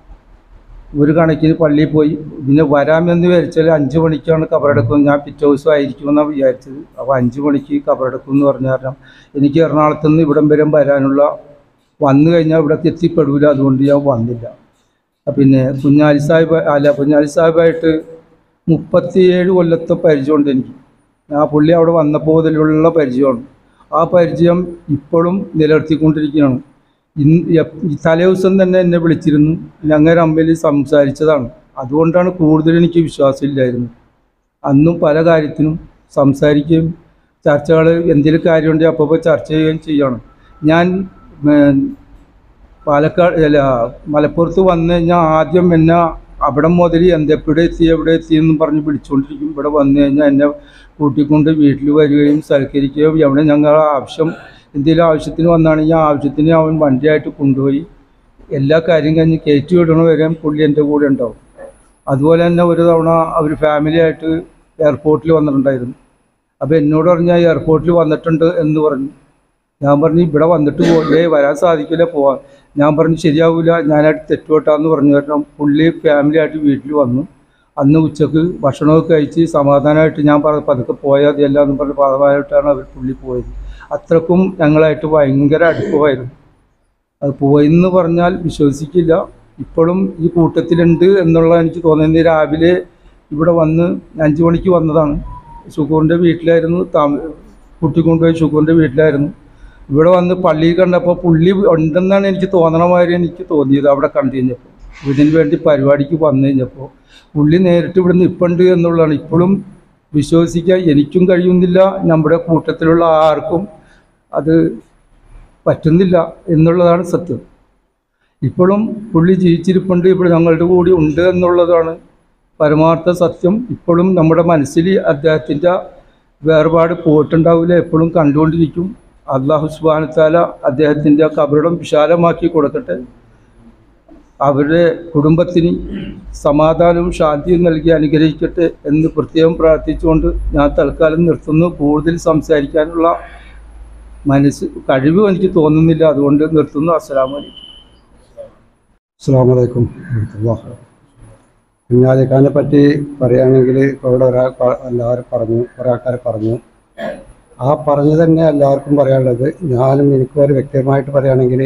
ഒരു കണക്കിന് പള്ളിയിൽ പോയി പിന്നെ വരാമെന്ന് വിചാരിച്ചാൽ അഞ്ച് മണിക്കാണ് കബറടക്കം ഞാൻ പിറ്റേ ദിവസം ആയിരിക്കുമെന്നാണ് വിചാരിച്ചത് അപ്പോൾ അഞ്ച് മണിക്ക് കബറടക്കും എന്ന് പറഞ്ഞ കാരണം എനിക്ക് എറണാകുളത്ത് നിന്ന് ഇവിടം വരെ വരാനുള്ള വന്നു കഴിഞ്ഞാൽ ഇവിടെ എത്തിപ്പെടില്ല അതുകൊണ്ട് ഞാൻ വന്നില്ല പിന്നെ കുഞ്ഞാലി സാഹിബ് അല്ല കുഞ്ഞാലി സാഹിബായിട്ട് മുപ്പത്തിയേഴ് കൊല്ലത്തെ പരിചയമുണ്ട് എനിക്ക് ആ പുള്ളി അവിടെ വന്നപ്പോൾ മുതലുള്ള പരിചയമാണ് ആ പരിചയം ഇപ്പോഴും നിലനിർത്തിക്കൊണ്ടിരിക്കുകയാണ് ഇന്ന് എപ്- ഈ തലേ ദിവസം തന്നെ എന്നെ വിളിച്ചിരുന്നു ഞങ്ങൾ തമ്മിൽ സംസാരിച്ചതാണ് അതുകൊണ്ടാണ് കൂടുതൽ എനിക്ക് വിശ്വാസമില്ലായിരുന്നു അന്നും പല കാര്യത്തിനും സംസാരിക്കുകയും ചർച്ചകൾ എന്തെങ്കിലും കാര്യമുണ്ടെങ്കിൽ അപ്പോൾ ചർച്ച ചെയ്യുകയും ചെയ്യണം ഞാൻ ഉം, പാലക്കാട് അല്ല മലപ്പുറത്ത് വന്നു കഴിഞ്ഞാൽ ആദ്യം എന്നെ അവിടെ മുതൽ എന്തെവിടെ എത്തി എവിടെ എത്തി എന്നും പറഞ്ഞ് വിളിച്ചുകൊണ്ടിരിക്കും ഇവിടെ വന്നു കഴിഞ്ഞാൽ എന്നെ കൂട്ടിക്കൊണ്ട് വീട്ടിൽ വരികയും സൽക്കരിക്കുകയും എവിടെ ഞങ്ങൾ ആവശ്യം എന്തെങ്കിലും ആവശ്യത്തിന് വന്നാണെങ്കിൽ ആ ആവശ്യത്തിന് അവൻ വണ്ടിയായിട്ട് കൊണ്ടുപോയി എല്ലാ കാര്യം കഴിഞ്ഞ് കയറ്റി വിടണ വരെ പുള്ളി എൻ്റെ കൂടെ ഉണ്ടാവും അതുപോലെ തന്നെ ഒരു തവണ അവർ ഫാമിലിയായിട്ട് എയർപോർട്ടിൽ വന്നിട്ടുണ്ടായിരുന്നു അപ്പോൾ എന്നോട് പറഞ്ഞാൽ എയർപോർട്ടിൽ വന്നിട്ടുണ്ട് എന്ന് പറഞ്ഞു ഞാൻ പറഞ്ഞു ഇവിടെ വന്നിട്ട് പോകേ വരാൻ സാധിക്കില്ല പോവാൻ ഞാൻ പറഞ്ഞു ശരിയാവില്ല ഞാനായിട്ട് തെറ്റുപെട്ടാന്ന് പറഞ്ഞു കാരണം പുള്ളി ഫാമിലിയായിട്ട് വീട്ടിൽ വന്നു അന്ന് ഉച്ചക്ക് ഭക്ഷണമൊക്കെ കഴിച്ച് സമാധാനമായിട്ട് ഞാൻ പറ പതുക്കെ പോയാൽ മതിയല്ല എന്ന് പറഞ്ഞ് പദമായിട്ടാണ് അവർ പുള്ളി പോയത് അത്രക്കും ഞങ്ങളായിട്ട് ഭയങ്കര അടുപ്പമായിരുന്നു അത് പോയെന്ന് പറഞ്ഞാൽ വിശ്വസിക്കില്ല ഇപ്പോഴും ഈ കൂട്ടത്തിലുണ്ട് എന്നുള്ള എനിക്ക് തോന്നുന്നത് രാവിലെ ഇവിടെ വന്ന് അഞ്ച് മണിക്ക് വന്നതാണ് ഷുക്കൂറിൻ്റെ വീട്ടിലായിരുന്നു താമ കൂട്ടിക്കൊണ്ടുപോയി ഷുക്കൂറിൻ്റെ വീട്ടിലായിരുന്നു ഇവിടെ വന്ന് പള്ളിയിൽ കണ്ടപ്പോൾ പുള്ളി ഉണ്ടെന്നാണ് എനിക്ക് തോന്നണ മാതിരി എനിക്ക് തോന്നിയത് അവിടെ കണ്ടു കഴിഞ്ഞപ്പോൾ ഇതിനു വേണ്ടി പരിപാടിക്ക് വന്നു കഴിഞ്ഞപ്പോൾ പുള്ളി നേരിട്ട് ഇവിടുന്ന് ഇപ്പുണ്ട് എന്നുള്ളതാണ് ഇപ്പോഴും വിശ്വസിക്കാൻ എനിക്കും കഴിയുന്നില്ല നമ്മുടെ കൂട്ടത്തിലുള്ള ആർക്കും അത് പറ്റുന്നില്ല എന്നുള്ളതാണ് സത്യം ഇപ്പോഴും പുള്ളി ജീവിച്ചിരിപ്പുണ്ട് ഇപ്പോൾ ഞങ്ങളുടെ കൂടി ഉണ്ട് എന്നുള്ളതാണ് പരമാർത്ഥ സത്യം ഇപ്പോഴും നമ്മുടെ മനസ്സിൽ അദ്ദേഹത്തിൻ്റെ വേർപാട് പോയിട്ടുണ്ടാവില്ല എപ്പോഴും കണ്ടുകൊണ്ടിരിക്കും അള്ളാഹു സുബാനത്താല അദ്ദേഹത്തിൻ്റെ കബറിടം വിശാലമാക്കി കൊടുക്കട്ടെ അവരുടെ കുടുംബത്തിന് സമാധാനവും ശാന്തിയും നൽകി അനുഗ്രഹിക്കട്ടെ എന്ന് പ്രത്യേകം പ്രാർത്ഥിച്ചുകൊണ്ട് ഞാൻ തൽക്കാലം നിർത്തുന്നു കൂടുതൽ സംസാരിക്കാനുള്ള മനസ്സ് കഴിവ് എനിക്ക് തോന്നുന്നില്ല അതുകൊണ്ട് നിർത്തുന്നു അസ്സലാമു അലൈക്കും അസ്സാം വലൈക്കും കുഞ്ഞാലിക്കാനെ പറ്റി പറയുകയാണെങ്കിൽ ഇപ്പോൾ ഇവിടെ ഒരാൾ പ- എല്ലാവരും പറഞ്ഞു കുറേ ആൾക്കാർ പറഞ്ഞു ആ പറഞ്ഞു തന്നെ എല്ലാവർക്കും പറയാനുള്ളത് ഞാനും എനിക്കും ഒരു വ്യക്തിപരമായിട്ട് പറയുകയാണെങ്കിൽ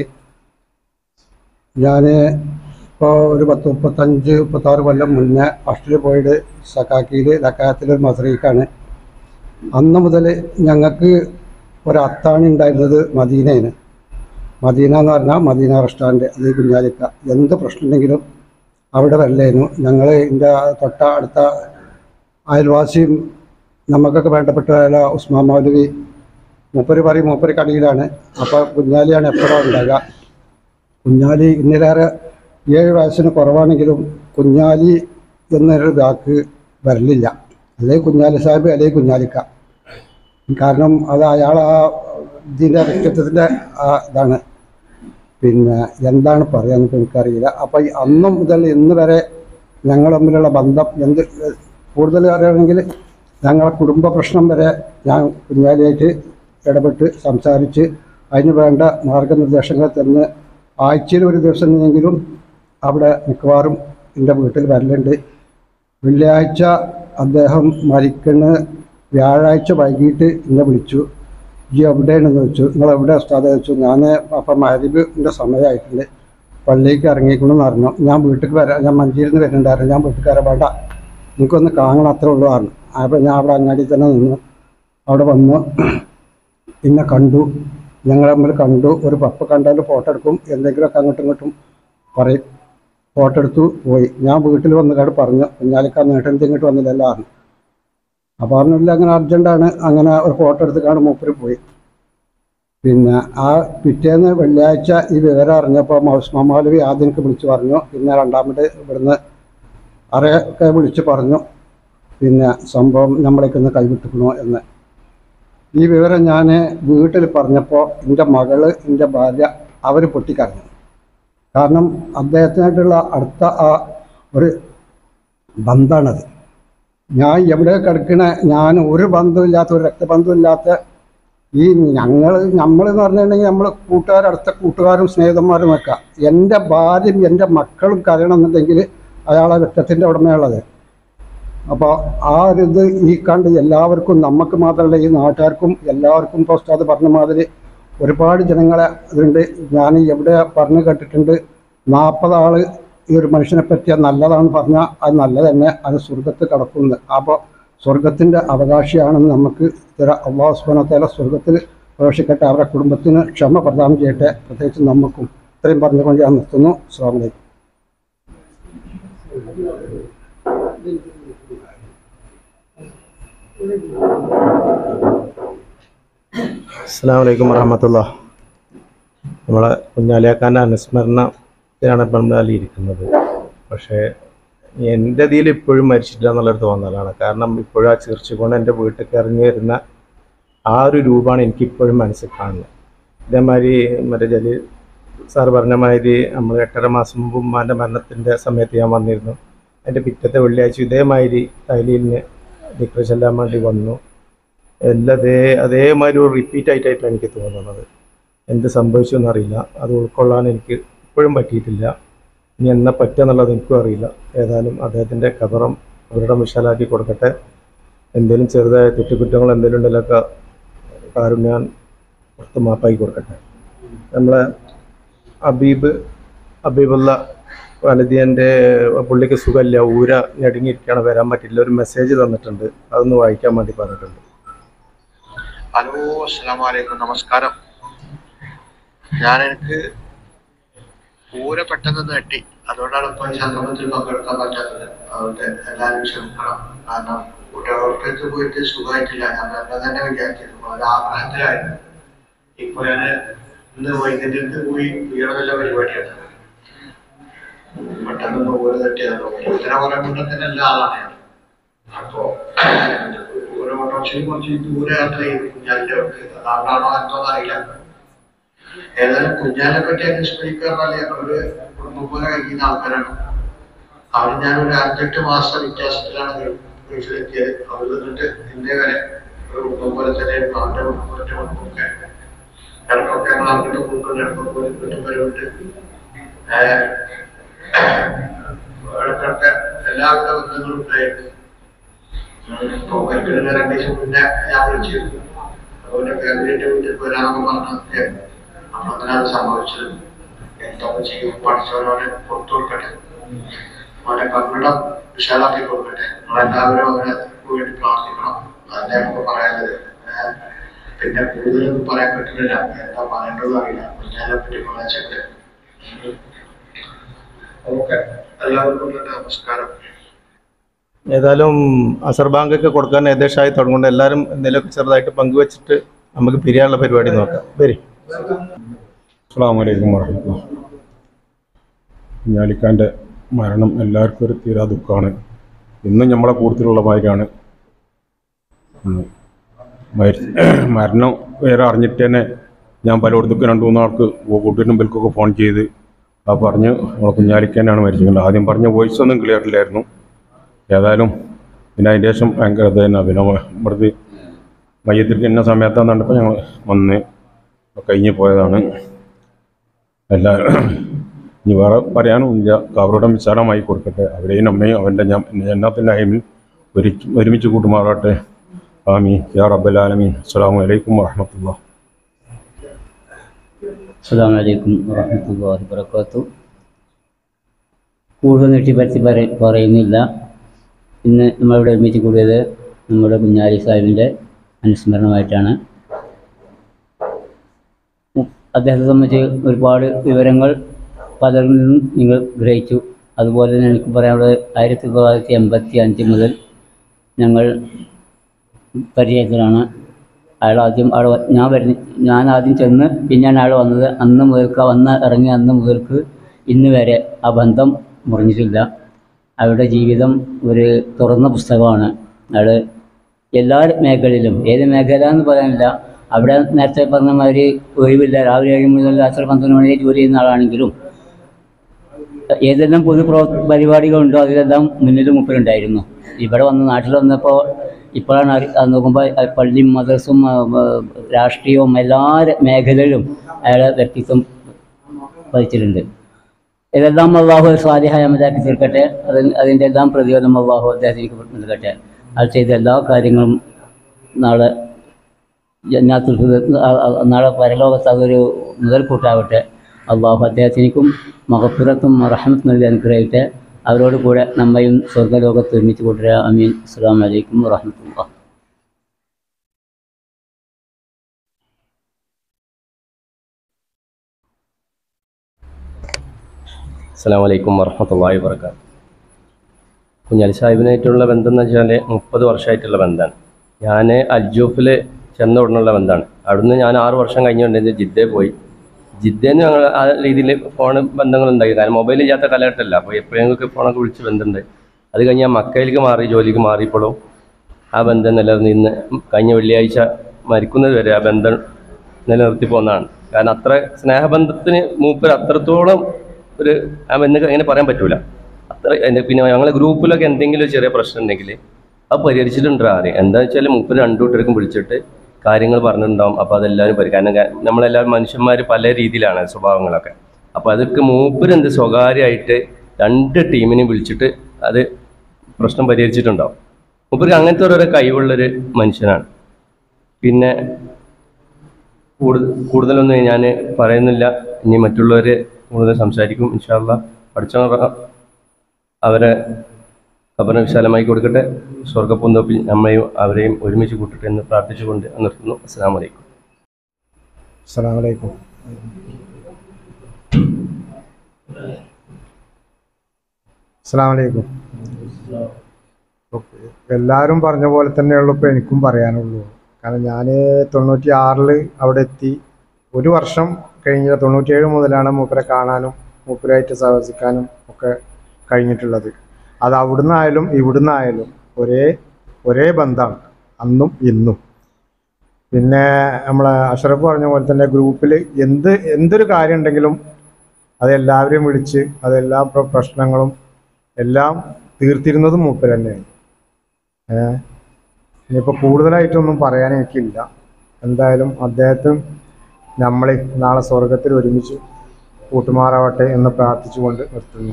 ഞാൻ ഇപ്പോൾ ഒരു പത്ത് മുപ്പത്തഞ്ച് മുപ്പത്താറ് കൊല്ലം മുന്നേ ഫസ്റ്റിൽ പോയിട്ട് സക്കാക്കിയിൽ ലക്കായത്തിലൊരു മസറീക്കാണ് അന്ന് മുതൽ ഞങ്ങൾക്ക് ഒരു അത്താണി ഉണ്ടായിരുന്നത് മദീനയാണ് മദീന എന്ന് പറഞ്ഞാൽ മദീന റെസ്റ്റോറൻറ്റ് അത് കുഞ്ഞാലിക്ക എന്ത് പ്രശ്നമുണ്ടെങ്കിലും അവിടെ വരലായിരുന്നു ഞങ്ങൾ ഇതിൻ്റെ തൊട്ട അടുത്ത അയൽവാസിയും നമുക്കൊക്കെ വേണ്ടപ്പെട്ട ആളാ ഉസ്മാൻ മൗലവി മൂപ്പര് പറയും മൂപ്പര് കടയിലാണ് അപ്പോൾ കുഞ്ഞാലിയാണ് എപ്പോഴും ഉണ്ടാകുക കുഞ്ഞാലി ഇന്നിലേറെ ഏഴ് വയസ്സിന് കുറവാണെങ്കിലും കുഞ്ഞാലി എന്നൊരു വാക്ക് വരലില്ല അല്ലെങ്കിൽ കുഞ്ഞാലി സാഹിബ് അല്ലെങ്കിൽ കുഞ്ഞാലിക്ക കാരണം അത് അയാൾ ആ ഇതിൻ്റെ വ്യക്തിത്വത്തിൻ്റെ ആ ഇതാണ് പിന്നെ എന്താണ് പറയാന്ന് എനിക്കറിയില്ല അപ്പം ഈ അന്ന് മുതൽ ഇന്ന് വരെ ഞങ്ങൾ തമ്മിലുള്ള ബന്ധം എന്ത് കൂടുതൽ പറയുകയാണെങ്കിൽ ഞങ്ങളെ കുടുംബ പ്രശ്നം വരെ ഞാൻ കുഞ്ഞാലിയായിട്ട് ഇടപെട്ട് സംസാരിച്ച് അതിന് വേണ്ട മാർഗനിർദ്ദേശങ്ങൾ തന്ന് ആഴ്ചയിൽ ഒരു ദിവസമെങ്കിലും അവിടെ മിക്കവാറും എൻ്റെ വീട്ടിൽ വരലുണ്ട് വെള്ളിയാഴ്ച അദ്ദേഹം മരിക്കുന്ന വ്യാഴാഴ്ച വൈകിട്ട് എന്നെ വിളിച്ചു ഈ എവിടെയാണെന്ന് ചോദിച്ചു നിങ്ങൾ എവിടെ ഉസ്താദ് ചോദിച്ചു ഞാൻ അപ്പം മഹരീബിൻ്റെ സമയമായിട്ടുണ്ട് പള്ളിക്ക് ഇറങ്ങിക്കണമെന്ന് പറഞ്ഞു ഞാൻ വീട്ടിൽ വരാം ഞാൻ മഞ്ചേരിയിൽ നിന്ന് വരുന്നുണ്ടായിരുന്നു ഞാൻ വീട്ടിൽ കയറാൻ വേണ്ട എനിക്കൊന്ന് കാണണം അത്രേ ഉള്ളൂ പറഞ്ഞു അപ്പോൾ ഞാൻ അവിടെ അങ്ങാടി തന്നെ നിന്നു അവിടെ വന്നു പിന്നെ കണ്ടു ഞങ്ങൾ തമ്മിൽ കണ്ടു ഒരു പപ്പ കണ്ടാൽ ഫോട്ടോ എടുക്കും എന്തെങ്കിലുമൊക്കെ അങ്ങോട്ടും ഇങ്ങോട്ടും പറയും ഫോട്ടോ എടുത്തു പോയി ഞാൻ വീട്ടിൽ വന്ന് കാട് പറഞ്ഞു കുഞ്ഞാലിക്ക നേട്ടൻ ഇങ്ങോട്ട് വന്നില്ലല്ലോ പറഞ്ഞു അപ്പോൾ പറഞ്ഞില്ല അങ്ങനെ അർജൻറ്റാണ് അങ്ങനെ ഒരു ഫോട്ടോ എടുത്ത് കാണും മൂപ്പര് പോയി പിന്നെ ആ പിറ്റേന്ന് വെള്ളിയാഴ്ച ഈ വിവരം അറിഞ്ഞപ്പോൾ മൗസ്മ മൗലവി ആദ്യം എനിക്ക് വിളിച്ച് പറഞ്ഞു പിന്നെ രണ്ടാമത് ഇവിടുന്ന് അറിയൊക്കെ വിളിച്ച് പറഞ്ഞു പിന്നെ സംഭവം നമ്മളേക്ക് ഒന്ന് കൈവിട്ടിക്കണോ എന്ന് ഈ വിവരം ഞാൻ വീട്ടിൽ പറഞ്ഞപ്പോൾ എൻ്റെ മകള് എൻ്റെ ഭാര്യ അവർ പൊട്ടിക്കരഞ്ഞു കാരണം അദ്ദേഹത്തിനായിട്ടുള്ള അടുത്ത ആ ഒരു ബന്ധമാണത് ഞാൻ എവിടെ കിടക്കണ ഞാൻ ഒരു ബന്ധമില്ലാത്ത ഒരു രക്തബന്ധമില്ലാത്ത ഈ ഞങ്ങൾ നമ്മളെന്ന് പറഞ്ഞിട്ടുണ്ടെങ്കിൽ നമ്മൾ കൂട്ടുകാർ അടുത്ത കൂട്ടുകാരും സ്നേഹിതന്മാരും ഒക്കെ എൻ്റെ ഭാര്യയും എൻ്റെ മക്കളും കരയണമെന്നുണ്ടെങ്കിൽ അയാളെ രക്തത്തിൻ്റെ ഉടമയുള്ളത് അപ്പോൾ ആ ഒരു ഇത് ഈ കണ്ട് എല്ലാവർക്കും നമുക്ക് മാത്രമല്ല ഈ നാട്ടുകാർക്കും എല്ലാവർക്കും ഇപ്പോൾ ഉസ്താദ് പറഞ്ഞ മാതിരി ഒരുപാട് ജനങ്ങളെ ഇതുണ്ട് ഞാൻ എവിടെ പറഞ്ഞു കേട്ടിട്ടുണ്ട് നാൽപ്പത് ആൾ ഈ ഒരു മനുഷ്യനെ പറ്റിയ നല്ലതാണെന്ന് പറഞ്ഞാൽ അത് നല്ലത് തന്നെ അത് സ്വർഗത്ത് കിടക്കുന്നത് അപ്പോൾ സ്വർഗത്തിൻ്റെ അവകാശിയാണെന്ന് നമുക്ക് തരാം അള്ളാഹു സുബാനത്തേല സ്വർഗത്തിൽ പ്രവേശിക്കട്ടെ അവരുടെ കുടുംബത്തിന് ക്ഷമ പ്രദാനം ചെയ്യട്ടെ പ്രത്യേകിച്ച് നമുക്കും ഇത്രയും പറഞ്ഞുകൊണ്ട് ഞാൻ നിർത്തുന്നു അസ്സാം വലൈക്കും അസ്സാം വലൈക്കും വറഹമത്തുള്ള നമ്മളെ കുഞ്ഞാലിയാക്കാൻ്റെ അനുസ്മരണത്തിനാണ് ഇപ്പം നമ്മൾ ഇരിക്കുന്നത് പക്ഷേ എൻ്റെ ഇതിൽ ഇപ്പോഴും മരിച്ചിട്ടില്ല എന്നുള്ളൊരു തോന്നലാണ് കാരണം ഇപ്പോഴും ആ ചിരിച്ചുകൊണ്ട് എൻ്റെ വീട്ടിൽ ഇറങ്ങി വരുന്ന ആ ഒരു രൂപമാണ് എനിക്കിപ്പോഴും മനസ്സിൽ കാണുന്നത് ഇതേമാതിരി മറ്റേ ജലി സാർ പറഞ്ഞ മാതിരി നമ്മൾ എട്ടര മാസം മുമ്പ് ഉമ്മാൻ്റെ മരണത്തിൻ്റെ സമയത്ത് ഞാൻ വന്നിരുന്നു എൻ്റെ പിറ്റത്തെ വെള്ളിയാഴ്ച ഇതേമാതിരി തൈലിന് ദിക്ര ചെല്ലാൻ വേണ്ടി വന്നു എല്ലാം അതേ അതേമാതിരി ഒരു റിപ്പീറ്റ് ആയിട്ടായിട്ടാണ് എനിക്ക് തോന്നുന്നത് എന്ത് സംഭവിച്ചു എന്നറിയില്ല അത് ഉൾക്കൊള്ളാൻ എനിക്ക് ഇപ്പോഴും പറ്റിയിട്ടില്ല ഇനി എന്നാ പറ്റുക എന്നുള്ളത് എനിക്കും അറിയില്ല ഏതായാലും അദ്ദേഹത്തിൻ്റെ കബറം അവരുടെ വിശാലാക്കി കൊടുക്കട്ടെ എന്തെങ്കിലും ചെറുതായ തെറ്റുകുറ്റങ്ങൾ എന്തെങ്കിലും ഉണ്ടെങ്കിലൊക്കെ കാരുണ്യാൻ പുറത്ത് മാപ്പാക്കി കൊടുക്കട്ടെ നമ്മളെ അബീബ് അബീബുള്ള വലതിയൻ്റെ പുള്ളിക്ക് സുഖമില്ല ഊര ഞടുങ്ങിയിരിക്കുകയാണ് വരാൻ പറ്റില്ല ഒരു മെസ്സേജ് തന്നിട്ടുണ്ട് അതൊന്ന് വായിക്കാൻ വേണ്ടി പറഞ്ഞിട്ടുണ്ട് ഹലോ അസ്സാം വലൈക്കും നമസ്കാരം ഞാൻ എനിക്ക് പൂര പെട്ടെന്ന് തട്ടി അതുകൊണ്ടാണ് ഇപ്പൊ ഈ സംഗമത്തിൽ പങ്കെടുക്കാൻ പറ്റാത്തത് അതുകൊണ്ട് എല്ലാവരും ക്ഷമിക്കണം കാരണം കുട്ടികൾക്ക് പോയിട്ട് സുഖമായിട്ടില്ല ഞാൻ എന്നെ തന്നെ വിചാരിച്ചിരുന്നു ഒരു ആഗ്രഹത്തിലായിരുന്നു ഇപ്പൊ ഞാൻ ഇന്ന് വൈകുന്നേരത്ത് പോയി ഉയർന്നുള്ള പരിപാടിയാണ് പെട്ടെന്ന് പൂര തട്ടിയതാണ് ഇത്ര കുറെ മുന്നത്തിനല്ല ആളാണ് ഞാൻ അപ്പോ ഒരു ഓട്ടോറിക്ഷയിൽ കുറച്ച് ദൂരെ യാത്ര ചെയ്തു കുഞ്ഞാലിന്റെ അടുത്ത് അതുകൊണ്ടാണോ എന്തോന്ന് അറിയില്ല ഏതായാലും കുഞ്ഞാലിനെ പറ്റി അന്വേഷിക്കാൻ പറഞ്ഞാൽ ഞങ്ങളൊരു കുടുംബം പോലെ കഴിക്കുന്ന ആൾക്കാരാണ് അവർ ഞാൻ ഒരു അഞ്ചെട്ട് മാസം വ്യത്യാസത്തിലാണ് ഗൾഫിലെത്തിയത് അവർ വന്നിട്ട് ഇന്നേ വരെ ഒരു കുടുംബം പോലെ തന്നെ അവരുടെ കുടുംബം ഒറ്റ കുടുംബമൊക്കെ ഇടയ്ക്കൊക്കെ ഞങ്ങൾ അങ്ങോട്ട് കൊടുക്കുന്ന ഇടയ്ക്കൊക്കെ വീട്ടും വരുന്നുണ്ട് ഇടയ്ക്കൊക്കെ എല്ലാവിധ ബന്ധങ്ങളും ഉണ്ടായിരുന്നു ഇപ്പൊ മരിക്കുന്നതിന് രണ്ട് ദിവസം മുന്നേ ഞാൻ വിളിച്ചിരുന്നു അതുപോലെ ഫാമിലിന്റെ വീട്ടിൽ വരാനൊക്കെ പറഞ്ഞൊക്കെ അപ്പൊ അങ്ങനെ അത് സംഭവിച്ചത് എന്തൊക്കെ ചെയ്യും പഠിച്ചവരോട് പുറത്തു കൊടുക്കട്ടെ അവരെ കർമ്മടം വിശാലാക്കി കൊടുക്കട്ടെ നമ്മളെല്ലാവരും അവരെ വേണ്ടി പ്രാർത്ഥിക്കണം അതന്നെ നമുക്ക് പറയാനുള്ളത് ഏഹ് പിന്നെ കൂടുതലൊന്നും പറയാൻ പറ്റുന്നില്ല എന്താ പറയേണ്ടതെന്ന് അറിയില്ല കുഞ്ഞാനെ പറ്റി പറയാച്ചൊക്കെ ഓക്കെ എല്ലാവർക്കും നന്ദി, നമസ്കാരം ഏതായാലും അസർ ബാങ്കൊക്കെ കൊടുക്കാൻ ഏകദേശമായി തുടങ്ങുന്നുണ്ട് എല്ലാവരും എന്തെങ്കിലുമൊക്കെ ചെറുതായിട്ട് പങ്കുവെച്ചിട്ട് നമുക്ക് പിരിയാനുള്ള പരിപാടി നോക്കാം വരി അസ്സാം വലൈക്കും വർഹമത്തുള്ള കുഞ്ഞാലിക്കാൻ്റെ മരണം എല്ലാവർക്കും ഒരു തീരാ ദുഃഖമാണ് ഇന്നും നമ്മളെ കൂടുതലുള്ള മാതിരിയാണ് ഉം. മരി- മരണം വേറെ അറിഞ്ഞിട്ട് തന്നെ ഞാൻ പലയിടത്തേക്ക് രണ്ട് മൂന്നാൾക്ക് കൂട്ടിനും ബൽക്കൊക്കെ ഫോൺ ചെയ്ത് ആ പറഞ്ഞ് നമ്മളെ കുഞ്ഞാലിക്കാനാണ് മരിച്ചിട്ടുണ്ട് ആദ്യം പറഞ്ഞ വോയിസ് ഒന്നും ക്ലിയർ ഇല്ലായിരുന്നു ഏതായാലും പിന്നെ അതിൻ്റെ ശേഷം ഭയങ്കര ഇത് തന്നെ പിന്നെ ഇവിടുത്തെ മയ്യത്തിരിക്ക് എന്ന സമയത്താന്ന് കണ്ടപ്പോൾ ഞങ്ങൾ വന്ന് കഴിഞ്ഞ് പോയതാണ് എല്ലാവരും ഇനി വേറെ പറയാനും ഇല്ല അവരുടെ വിശാലമായി കൊടുക്കട്ടെ അവരെയും അമ്മയും അവൻ്റെ ഞാൻ ജന്നാത്തിൻ്റെ അയിമിൽ ഒരു ഒരുമിച്ച് കൂട്ടുമാറാട്ടെ ആമീൻ യാ റബ്ബലാലമീൻ അസ്സാം വലൈക്കും വാഹമത്തുള്ള അസ്സാം വലൈക്കും വാഹമത്തല്ലാഹി വർക്കാത്തു കൂടുതൽ നെട്ടിപ്പറ്റി പറ പറയുന്നില്ല ഇന്ന് നമ്മളിവിടെ ഒരുമിച്ച് കൂടിയത് നമ്മുടെ കുഞ്ഞാലി സാഹിബിൻ്റെ അനുസ്മരണമായിട്ടാണ് ഉം, അദ്ദേഹത്തെ സംബന്ധിച്ച് ഒരുപാട് വിവരങ്ങൾ പലരിൽ നിന്നും നിങ്ങൾ ഗ്രഹിച്ചു അതുപോലെ തന്നെ എനിക്ക് പറയാനുള്ളത് ആയിരത്തി തൊള്ളായിരത്തി എൺപത്തി അഞ്ച് മുതൽ ഞങ്ങൾ പരിചയത്തിലാണ് അയാൾ ആദ്യം അവിടെ വ- ഞാൻ വരുന്ന ഞാൻ ആദ്യം ചെന്ന് പിന്നെയാണ് അയാൾ വന്നത് അന്ന് മുതൽക്ക് വന്ന് ഇറങ്ങി അന്ന് മുതൽക്ക് ഇന്ന് വരെ ആ ബന്ധം മുറിഞ്ഞിട്ടില്ല അയാളുടെ ജീവിതം ഒരു തുറന്ന പുസ്തകമാണ് അയാൾ എല്ലാ മേഖലയിലും ഏത് മേഖല എന്ന് പറയാനില്ല അവിടെ നേരത്തെ പറഞ്ഞ മാതിരി ഒഴിവില്ല രാവിലെ ഏഴ് മുതൽ രാത്രി പന്ത്രണ്ട് മണി വരെ ജോലി ചെയ്യുന്ന ആളാണെങ്കിലും ഏതെല്ലാം പൊതു പ്രവ പരിപാടികളുണ്ടോ അതിലെല്ലാം മുന്നിൽ മുപ്പിലുണ്ടായിരുന്നു ഇവിടെ വന്ന് നാട്ടിൽ വന്നപ്പോൾ ഇപ്പോഴാണ് അറി അത് നോക്കുമ്പോൾ അഹ് പള്ളിയും മദ്രസും ആ, ആ, രാഷ്ട്രീയവും എല്ലാ ര- മേഖലയിലും അയാളെ വ്യക്തിത്വം വഹിച്ചിട്ടുണ്ട് ഇതെല്ലാം അള്ളാഹു സ്വാലിഹായ അമലാക്കി തീർക്കട്ടെ അതിന് അതിൻ്റെ എല്ലാം പ്രതിഫലം അള്ളാഹു അദ്ദേഹത്തിന് നൽകട്ടെ അത് ചെയ്ത എല്ലാ കാര്യങ്ങളും നാളെ ജന്നാത്തുൽ ഫിർദൗസ് ആ- ആ- നാളെ പരലോകത്ത് അതൊരു മുതൽക്കൂട്ടാവട്ടെ അള്ളാഹു അദ്ദേഹത്തിനും മഹഫിറത്തും റഹമത്ത് നൽകി അനുഗ്രഹിക്കട്ടെ അവരോട് കൂടെ നമ്മയും സ്വർഗ്ഗലോകത്ത് ഒരുമിച്ച് കൂട്ടുക അമീൻ അസ്സാം വലൈക്കും വാഹമത്തുള്ള അസ്സാം വലൈക്കും വർഹമത്തല്ലാഹി വർക്കാത്ത് കുഞ്ഞാലി സാഹിബിനായിട്ടുള്ള ബന്ധം എന്ന് വെച്ചാൽ മുപ്പത് വർഷമായിട്ടുള്ള ബന്ധമാണ് ഞാൻ അൽജൂഫിൽ ചെന്ന ഉടനുള്ള ബന്ധമാണ് അവിടുന്ന് ഞാൻ ആറ് വർഷം കഴിഞ്ഞുകൊണ്ട് ജിദ്ദയിൽ പോയി ജിദ്ദയിൽ നിന്ന് ഞങ്ങൾ ആ രീതിയിൽ ഫോൺ ബന്ധങ്ങളുണ്ടായി കാരണം മൊബൈൽ ഇല്ലാത്ത കാലഘട്ടമല്ല അപ്പോൾ എപ്പോഴെങ്കിലും ഫോണൊക്കെ വിളിച്ച് ബന്ധമുണ്ട് അത് കഴിഞ്ഞ് ഞാൻ മക്കയിലേക്ക് മാറി ജോലിക്ക് മാറിയപ്പോഴും ആ ബന്ധം നിലനിന്ന് ഇന്ന് കഴിഞ്ഞ വെള്ളിയാഴ്ച മരിക്കുന്നത് വരെ ആ ബന്ധം നിലനിർത്തി പോകുന്നതാണ് കാരണം അത്ര സ്നേഹബന്ധത്തിന് മൂപ്പർ അത്രത്തോളം ഒരു ആ ബന്ധം അങ്ങനെ പറയാൻ പറ്റൂല അത്ര എൻ്റെ പിന്നെ ഞങ്ങളെ ഗ്രൂപ്പിലൊക്കെ എന്തെങ്കിലും ഒരു ചെറിയ പ്രശ്നം ഉണ്ടെങ്കിൽ അത് പരിഹരിച്ചിട്ടുണ്ട് ആര് എന്താ വെച്ചാൽ മൂപ്പർ രണ്ടു കൂട്ടർക്കും വിളിച്ചിട്ട് കാര്യങ്ങൾ പറഞ്ഞിട്ടുണ്ടാവും അപ്പോൾ അതെല്ലാവരും പരി കാരണം ക- നമ്മളെല്ലാവരും മനുഷ്യന്മാർ പല രീതിയിലാണ് സ്വഭാവങ്ങളൊക്കെ അപ്പോൾ അതൊക്കെ മൂപ്പരെന്ത് സ്വകാര്യമായിട്ട് രണ്ട് ടീമിനെയും വിളിച്ചിട്ട് അത് പ്രശ്നം പരിഹരിച്ചിട്ടുണ്ടാവും മൂപ്പർക്ക് അങ്ങനത്തെ ഓരോരോ കഴിവുള്ളൊരു മനുഷ്യനാണ് പിന്നെ കൂടുതൽ കൂടുതലൊന്നും ഞാൻ പറയുന്നില്ല ഇനി മറ്റുള്ളവർ കൂടുതൽ സംസാരിക്കും ഇൻഷാല്ല പഠിച്ച അവരെ ഖബറിനെ വിശാലമായി കൊടുക്കട്ടെ സ്വർഗപ്പുന്തപ്പിൽ നമ്മയും അവരെയും ഒരുമിച്ച് കൂട്ടട്ടെ എന്ന് പ്രാർത്ഥിച്ചുകൊണ്ട് നിർത്തുന്നു അസ്സാം വലൈക്കും അസ്സലാമു അലൈക്കും അസ്സാം വലൈക്കും എല്ലാവരും പറഞ്ഞ പോലെ തന്നെയുള്ളൂ ഇപ്പോൾ എനിക്കും പറയാനുള്ളൂ കാരണം ഞാൻ തൊണ്ണൂറ്റി ആറിൽ അവിടെ എത്തി ഒരു വർഷം കഴിഞ്ഞ തൊണ്ണൂറ്റിയേഴ് മുതലാണ് മൂപ്പരെ കാണാനും മൂപ്പരായിട്ട് സഹവസിക്കാനും ഒക്കെ കഴിഞ്ഞിട്ടുള്ളത് അത് അവിടുന്ന് ആയാലും ഇവിടുന്ന് ആയാലും ഒരേ ഒരേ ബന്ധമാണ് അന്നും ഇന്നും പിന്നെ നമ്മളെ അഷറഫ് പറഞ്ഞ പോലെ തന്നെ ഗ്രൂപ്പിൽ എന്ത് എന്തൊരു കാര്യം ഉണ്ടെങ്കിലും അത് എല്ലാവരെയും വിളിച്ച് അതെല്ലാ പ്ര- പ്രശ്നങ്ങളും എല്ലാം തീർത്തിരുന്നതും മൂപ്പർ തന്നെയാണ് ഏഹ് ഇനിയിപ്പോൾ കൂടുതലായിട്ടൊന്നും പറയാൻ എനിക്കില്ല എന്തായാലും അദ്ദേഹത്തിന് നമ്മളെ നാളെ സ്വർഗത്തിൽ ഒരുമിച്ച് കൂട്ടുമാറാവട്ടെ എന്ന് പ്രാർത്ഥിച്ചുകൊണ്ട് നിർത്തുന്നു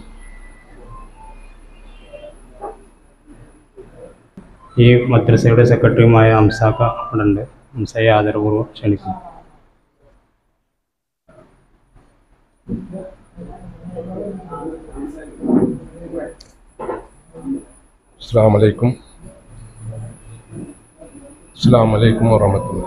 ഈ മദ്രസയുടെ സെക്രട്ടറിയുമായ ഹംസാക്ക അവിടെ ഉണ്ട് ഹംസയെ ആദരപൂർവ്വം ക്ഷണിക്കുന്നു അസ്സാം വലൈക്കും അസ്സാം വലൈക്കും വറഹമത്തുള്ള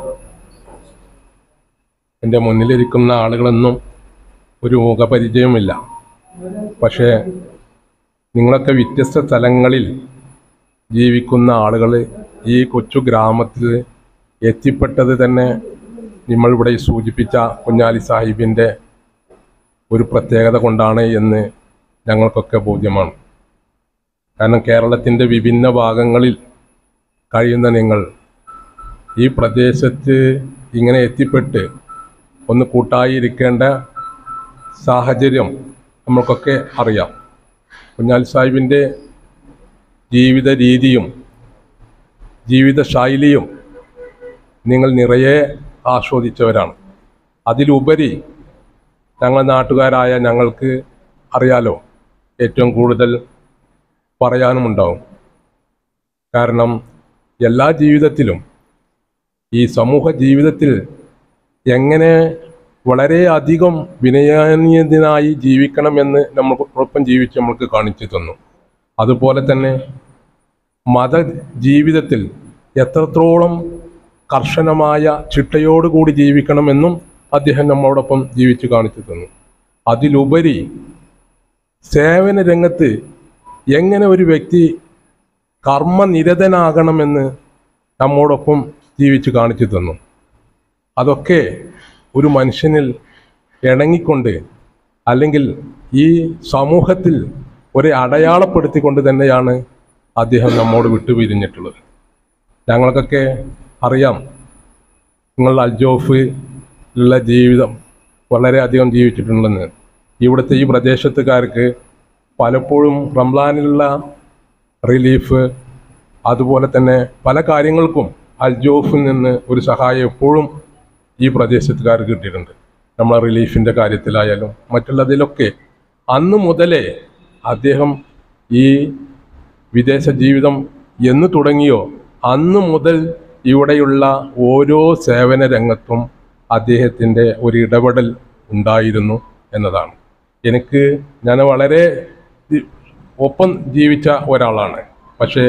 എൻ്റെ മുന്നിലിരിക്കുന്ന ആളുകളൊന്നും ഒരു മുഖപരിചയമില്ല പക്ഷേ നിങ്ങളൊക്കെ വ്യത്യസ്ത സ്ഥലങ്ങളിൽ ജീവിക്കുന്ന ആളുകൾ ഈ കൊച്ചു ഗ്രാമത്തിൽ എത്തിപ്പെട്ടത് തന്നെ നമ്മളിവിടെ സൂചിപ്പിച്ച കുഞ്ഞാലി സാഹിബിൻ്റെ ഒരു പ്രത്യേകത കൊണ്ടാണ് എന്ന് ഞങ്ങൾക്കൊക്കെ ബോധ്യമാണ് കാരണം കേരളത്തിൻ്റെ വിഭിന്ന ഭാഗങ്ങളിൽ കഴിയുന്ന നിങ്ങൾ ഈ പ്രദേശത്ത് ഇങ്ങനെ എത്തിപ്പെട്ട് ഒന്ന് കൂട്ടായി ഇരിക്കേണ്ട സാഹചര്യം നമ്മൾക്കൊക്കെ അറിയാം കുഞ്ഞാൽ സാഹിബിൻ്റെ ജീവിത രീതിയും ജീവിത ശൈലിയും നിങ്ങൾ നിറയെ ആസ്വദിച്ചവരാണ് അതിലുപരി ഞങ്ങൾ നാട്ടുകാരായ ഞങ്ങൾക്ക് അറിയാലോ ഏറ്റവും കൂടുതൽ പറയാനുമുണ്ടാവും കാരണം എല്ലാ ജീവിതത്തിലും ഈ സമൂഹ ജീവിതത്തിൽ എങ്ങനെ വളരെയധികം വിനയനീയനായി ജീവിക്കണമെന്ന് നമ്മൾക്കൊപ്പം ജീവിച്ച് നമ്മൾക്ക് കാണിച്ചു തന്നു അതുപോലെ തന്നെ മത ജീവിതത്തിൽ എത്രത്തോളം കർശനമായ ചിട്ടയോടുകൂടി ജീവിക്കണമെന്നും അദ്ദേഹം നമ്മളോടൊപ്പം ജീവിച്ച് കാണിച്ചു തന്നു അതിലുപരി സേവന രംഗത്ത് എങ്ങനെ ഒരു വ്യക്തി കർമ്മനിരതനാകണമെന്ന് നമ്മോടൊപ്പം ജീവിച്ച് കാണിച്ചു തന്നു അതൊക്കെ ഒരു മനുഷ്യനിൽ ഇണങ്ങിക്കൊണ്ട് അല്ലെങ്കിൽ ഈ സമൂഹത്തിൽ ഒരു അടയാളപ്പെടുത്തിക്കൊണ്ട് തന്നെയാണ് അദ്ദേഹം നമ്മോട് വിട്ടുപിരിഞ്ഞിട്ടുള്ളത് ഞങ്ങൾക്കൊക്കെ അറിയാം നിങ്ങൾ അൽജോഫിലുള്ള ജീവിതം വളരെയധികം ജീവിച്ചിട്ടുണ്ടെന്ന് ഇവിടുത്തെ ഈ പ്രദേശത്തുകാർക്ക് പലപ്പോഴും റംലാനിലുള്ള റിലീഫ് അതുപോലെ തന്നെ പല കാര്യങ്ങൾക്കും അൽജോഫിൽ നിന്ന് ഒരു സഹായം എപ്പോഴും ഈ പ്രദേശത്തുകാർക്ക് കിട്ടിയിട്ടുണ്ട് നമ്മളെ റിലീഫിൻ്റെ കാര്യത്തിലായാലും മറ്റുള്ളതിലൊക്കെ അന്ന് മുതലേ അദ്ദേഹം ഈ വിദേശ ജീവിതം എന്ന് തുടങ്ങിയോ അന്ന് മുതൽ ഇവിടെയുള്ള ഓരോ സേവന രംഗത്തും അദ്ദേഹത്തിൻ്റെ ഒരു ഇടപെടൽ ഉണ്ടായിരുന്നു എന്നതാണ് എനിക്ക് ഞാൻ വളരെ ദി- ഒപ്പം ജീവിച്ച ഒരാളാണ് പക്ഷേ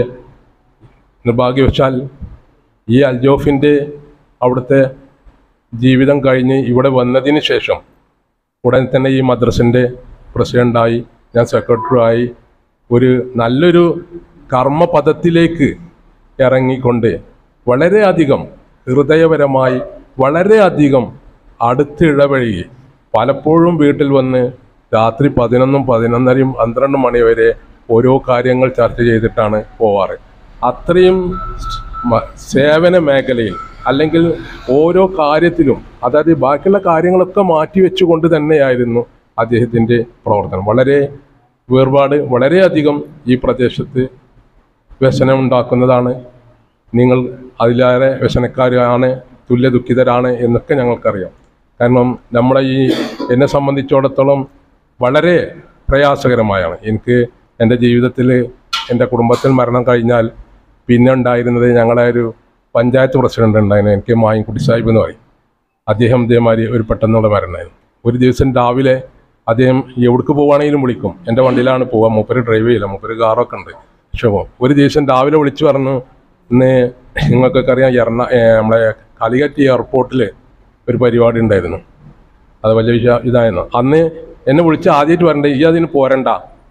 നിർഭാഗ്യവശാൽ ഈ അൽജോഫിൻ്റെ അവിടുത്തെ ജീവിതം കഴിഞ്ഞ് ഇവിടെ വന്നതിന് ശേഷം ഉടൻ തന്നെ ഈ മദ്രസിൻ്റെ പ്രസിഡൻ്റായി ഞാൻ സെക്രട്ടറിയായി ഒരു നല്ലൊരു കർമ്മപദത്തിലേക്ക് ഇറങ്ങിക്കൊണ്ട് വളരെയധികം ഹൃദയപരമായി വളരെയധികം അടുത്തിടപഴകി പലപ്പോഴും വീട്ടിൽ വന്ന് രാത്രി പതിനൊന്നും പതിനൊന്നരയും പന്ത്രണ്ട് മണി വരെ ഓരോ കാര്യങ്ങൾ ചർച്ച ചെയ്തിട്ടാണ് പോവാറ് അത്രയും മ- സേവന മേഖലയിൽ അല്ലെങ്കിൽ ഓരോ കാര്യത്തിലും അതായത് ബാക്കിയുള്ള കാര്യങ്ങളൊക്കെ മാറ്റിവെച്ചുകൊണ്ട് തന്നെയായിരുന്നു അദ്ദേഹത്തിൻ്റെ പ്രവർത്തനം വളരെ വേർപാട് വളരെയധികം ഈ പ്രദേശത്ത് വ്യസനം ഉണ്ടാക്കുന്നതാണ് നിങ്ങൾ അതിലേറെ വ്യസനക്കാരാണ് തുല്യ ദുഃഖിതരാണ് എന്നൊക്കെ ഞങ്ങൾക്കറിയാം കാരണം നമ്മുടെ ഈ എന്നെ സംബന്ധിച്ചിടത്തോളം വളരെ പ്രയാസകരമായാണ് എനിക്ക് എൻ്റെ ജീവിതത്തിൽ എൻ്റെ കുടുംബത്തിൽ മരണം കഴിഞ്ഞാൽ പിന്നെ ഉണ്ടായിരുന്നത് ഞങ്ങളെ ഒരു പഞ്ചായത്ത് പ്രസിഡന്റ് ഉണ്ടായിരുന്നു എനിക്ക് മായൻകുട്ടി സാഹിബ് എന്ന് പറയും അദ്ദേഹം ഇതേമാതിരി ഒരു പെട്ടെന്നുള്ള മരണമായിരുന്നു ഒരു ദിവസം രാവിലെ അദ്ദേഹം എവിടേക്ക് പോവുകയാണെങ്കിലും വിളിക്കും എൻ്റെ വണ്ടിയിലാണ് പോവുക മൂപ്പര് ഡ്രൈവ് ചെയ്യില്ല മൂപ്പര് കാറൊക്കെ ഉണ്ട് പക്ഷേ ഒരു ദിവസം രാവിലെ വിളിച്ചു പറഞ്ഞു ഇന്ന് നിങ്ങൾക്കൊക്കെ അറിയാം എറണ ഏ, നമ്മളെ കാലിക്കറ്റ് എയർപോർട്ടിൽ ഒരു പരിപാടി ഉണ്ടായിരുന്നു അത് വലിയ വിഷയ ഇതായിരുന്നു അന്ന് എന്നെ വിളിച്ച് ആദ്യമായിട്ട് വരണ്ടേ ഈ അതിന് പോരണ്ട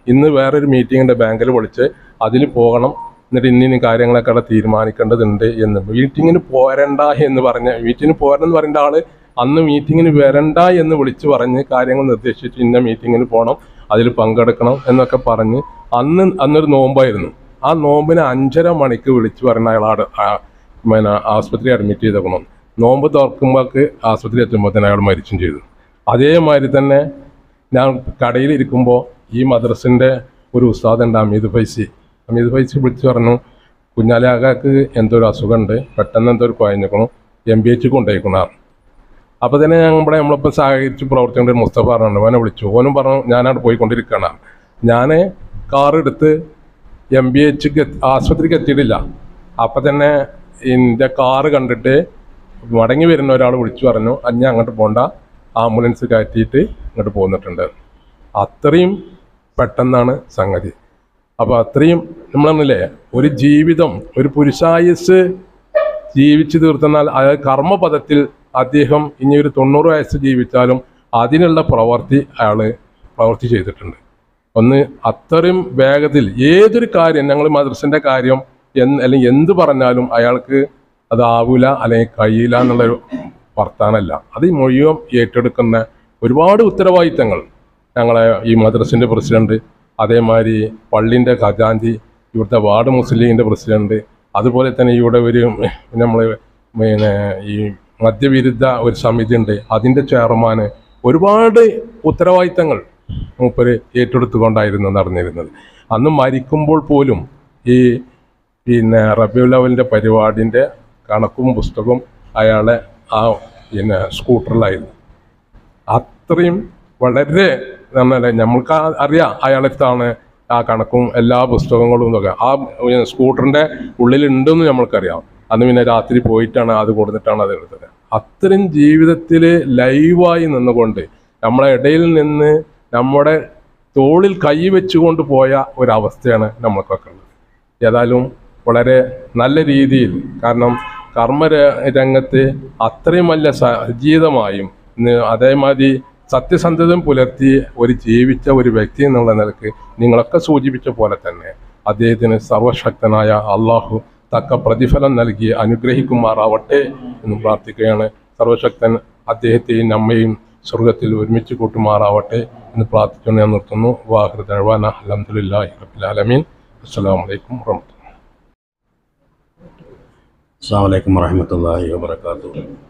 ഇന്ന് വേറൊരു മീറ്റിങ്ങിൻ്റെ ബാങ്കിൽ വിളിച്ച് അതിൽ പോകണം എന്നിട്ട് ഇന്നിനി കാര്യങ്ങളൊക്കെ അവിടെ തീരുമാനിക്കേണ്ടതുണ്ട് എന്ന് മീറ്റിങ്ങിന് പോരണ്ട എന്ന് പറഞ്ഞ മീറ്റിങ്ങിന് പോരെന്ന് പറയേണ്ട ആള് അന്ന് മീറ്റിങ്ങിന് വരണ്ട എന്ന് വിളിച്ച് പറഞ്ഞ് കാര്യങ്ങൾ നിർദ്ദേശിച്ച് ഇന്ന മീറ്റിങ്ങിന് പോകണം അതിൽ പങ്കെടുക്കണം എന്നൊക്കെ പറഞ്ഞ് അന്ന് അന്നൊരു നോമ്പായിരുന്നു ആ നോമ്പിന് അഞ്ചര മണിക്ക് വിളിച്ച് പറഞ്ഞ അയാളാട് പിന്നെ ആസ്പത്രി അഡ്മിറ്റ് ചെയ്തേക്കണം നോമ്പ് തുറക്കുമ്പോൾക്ക് ആസ്പത്രി എത്തുമ്പോഴത്തേന് അയാൾ മരിച്ചും ചെയ്തു അതേമാതിരി തന്നെ ഞാൻ കടയിലിരിക്കുമ്പോൾ ഈ മദ്രസിൻ്റെ ഒരു ഉസ്താദുണ്ട് അമീദ് ഫൈസി അമീദ് ഫൈസി വിളിച്ച് പറഞ്ഞു കുഞ്ഞാലി ആകാക്ക് എന്തോ ഒരു അസുഖമുണ്ട് പെട്ടെന്ന് എന്തോ ഒരു കുഴഞ്ഞിക്കണം എം ബി എച്ച് കൊണ്ടുപോയിക്കണാർ അപ്പോൾ തന്നെ ഞങ്ങളുടെ നമ്മളിപ്പോൾ സഹകരിച്ച് പ്രവർത്തിക്കേണ്ട ഒരു മുസ്തഫ പറഞ്ഞു അവനെ വിളിച്ചു ഓനും പറഞ്ഞു ഞാനവിടെ പോയിക്കൊണ്ടിരിക്കുകയാണ് ഞാൻ കാർ എടുത്ത് എം ബി എച്ച് ആസ്പത്രിക്ക് എത്തിയിട്ടില്ല അപ്പം തന്നെ എൻ്റെ കാറ് കണ്ടിട്ട് മടങ്ങി വരുന്ന ഒരാൾ വിളിച്ചു പറഞ്ഞു അഞ്ഞ അങ്ങോട്ട് പോണ്ട ആംബുലൻസ് കയറ്റിയിട്ട് ഇങ്ങോട്ട് പോന്നിട്ടുണ്ട് അത്രയും പെട്ടെന്നാണ് സംഗതി അപ്പോൾ അത്രയും നമ്മൾ പറഞ്ഞില്ലേ ഒരു ജീവിതം ഒരു പുരുഷായുസ് ജീവിച്ചു തീർത്തന്നാൽ അതായത് കർമ്മപദത്തിൽ അദ്ദേഹം ഇനി ഒരു തൊണ്ണൂറ് വയസ്സ് ജീവിച്ചാലും അതിനുള്ള പ്രവർത്തി അയാൾ പ്രവർത്തി ചെയ്തിട്ടുണ്ട് ഒന്ന് അത്രയും വേഗത്തിൽ ഏതൊരു കാര്യം ഞങ്ങൾ മദ്രസിൻ്റെ കാര്യം എന്ന് അല്ലെങ്കിൽ എന്ത് പറഞ്ഞാലും അയാൾക്ക് അതാവൂല അല്ലെങ്കിൽ കഴിയില്ല എന്നുള്ളൊരു വർത്താനല്ല അത് മുഴുവൻ ഏറ്റെടുക്കുന്ന ഒരുപാട് ഉത്തരവാദിത്തങ്ങൾ ഞങ്ങളെ ഈ മദ്രസിൻ്റെ പ്രസിഡന്റ് അതേമാതിരി പള്ളിൻ്റെ ഖജാൻജി ഇവിടുത്തെ വാർഡ് മുസ്ലിം ലീഗിൻ്റെ പ്രസിഡന്റ് അതുപോലെ തന്നെ ഇവിടെ ഒരു നമ്മൾ പിന്നെ ഈ മദ്യവിരുദ്ധ ഒരു സമിതി ഉണ്ട് അതിൻ്റെ ചെയർമാന് ഒരുപാട് ഉത്തരവാദിത്തങ്ങൾ മൂപ്പര് ഏറ്റെടുത്തുകൊണ്ടായിരുന്നു നടന്നിരുന്നത് അന്ന് മരിക്കുമ്പോൾ പോലും ഈ പിന്നെ റബിയുൽ അവലിൻ്റെ പരിപാടിൻ്റെ കണക്കും പുസ്തകവും അയാളെ ആ പിന്നെ സ്കൂട്ടറിലായിരുന്നു അത്രയും വളരെ നമ്മളെ നമ്മൾക്ക് ആ- അറിയാം അയാളെത്താണ് ആ കണക്കും എല്ലാ പുസ്തകങ്ങളും എന്നൊക്കെ ആ സ്കൂട്ടറിൻ്റെ ഉള്ളിലുണ്ടെന്ന് നമ്മൾക്കറിയാം അന്ന് പിന്നെ രാത്രി പോയിട്ടാണ് അത് കൊടുത്തിട്ടാണ് അത് എടുത്തത് അത്രയും ജീവിതത്തിൽ ലൈവായി നിന്നുകൊണ്ട് നമ്മളെ ഇടയിൽ നിന്ന് നമ്മുടെ തോളിൽ കൈ വെച്ചുകൊണ്ട് പോയ ഒരവസ്ഥയാണ് നമ്മൾക്കൊക്കെ ഉള്ളത് ഏതായാലും വളരെ നല്ല രീതിയിൽ കാരണം കർമ്മ ര- രംഗത്ത് അത്രയും വലിയ സജീതമായും ഇന്ന് അതേമാതിരി സത്യസന്ധതം പുലർത്തി ഒരു ജീവിച്ച ഒരു വ്യക്തി എന്നുള്ള നിലക്ക് നിങ്ങളൊക്കെ സൂചിപ്പിച്ച പോലെ തന്നെ അദ്ദേഹത്തിന് സർവശക്തനായ അള്ളാഹു തക്ക പ്രതിഫലം നൽകി അനുഗ്രഹിക്കുമാറാവട്ടെ എന്ന് പ്രാർത്ഥിക്കുകയാണ് സർവശക്തൻ അദ്ദേഹത്തെയും നമ്മയും സ്വർഗത്തിൽ ഒരുമിച്ച് കൂട്ടുമാറാവട്ടെ എന്ന് പ്രാർത്ഥിച്ചുകൊണ്ട് ഞാൻ നിർത്തുന്നു വാഹൃ ദഴവാന അലഹമുല്ലാഹി റബിലാലമീൻ അസ്സാം വലൈക്കും വർഹമത്തുള്ള അസ്സാം വലൈക്കും വറഹമത്തല്ലാഹി വാബർക്കാത്തു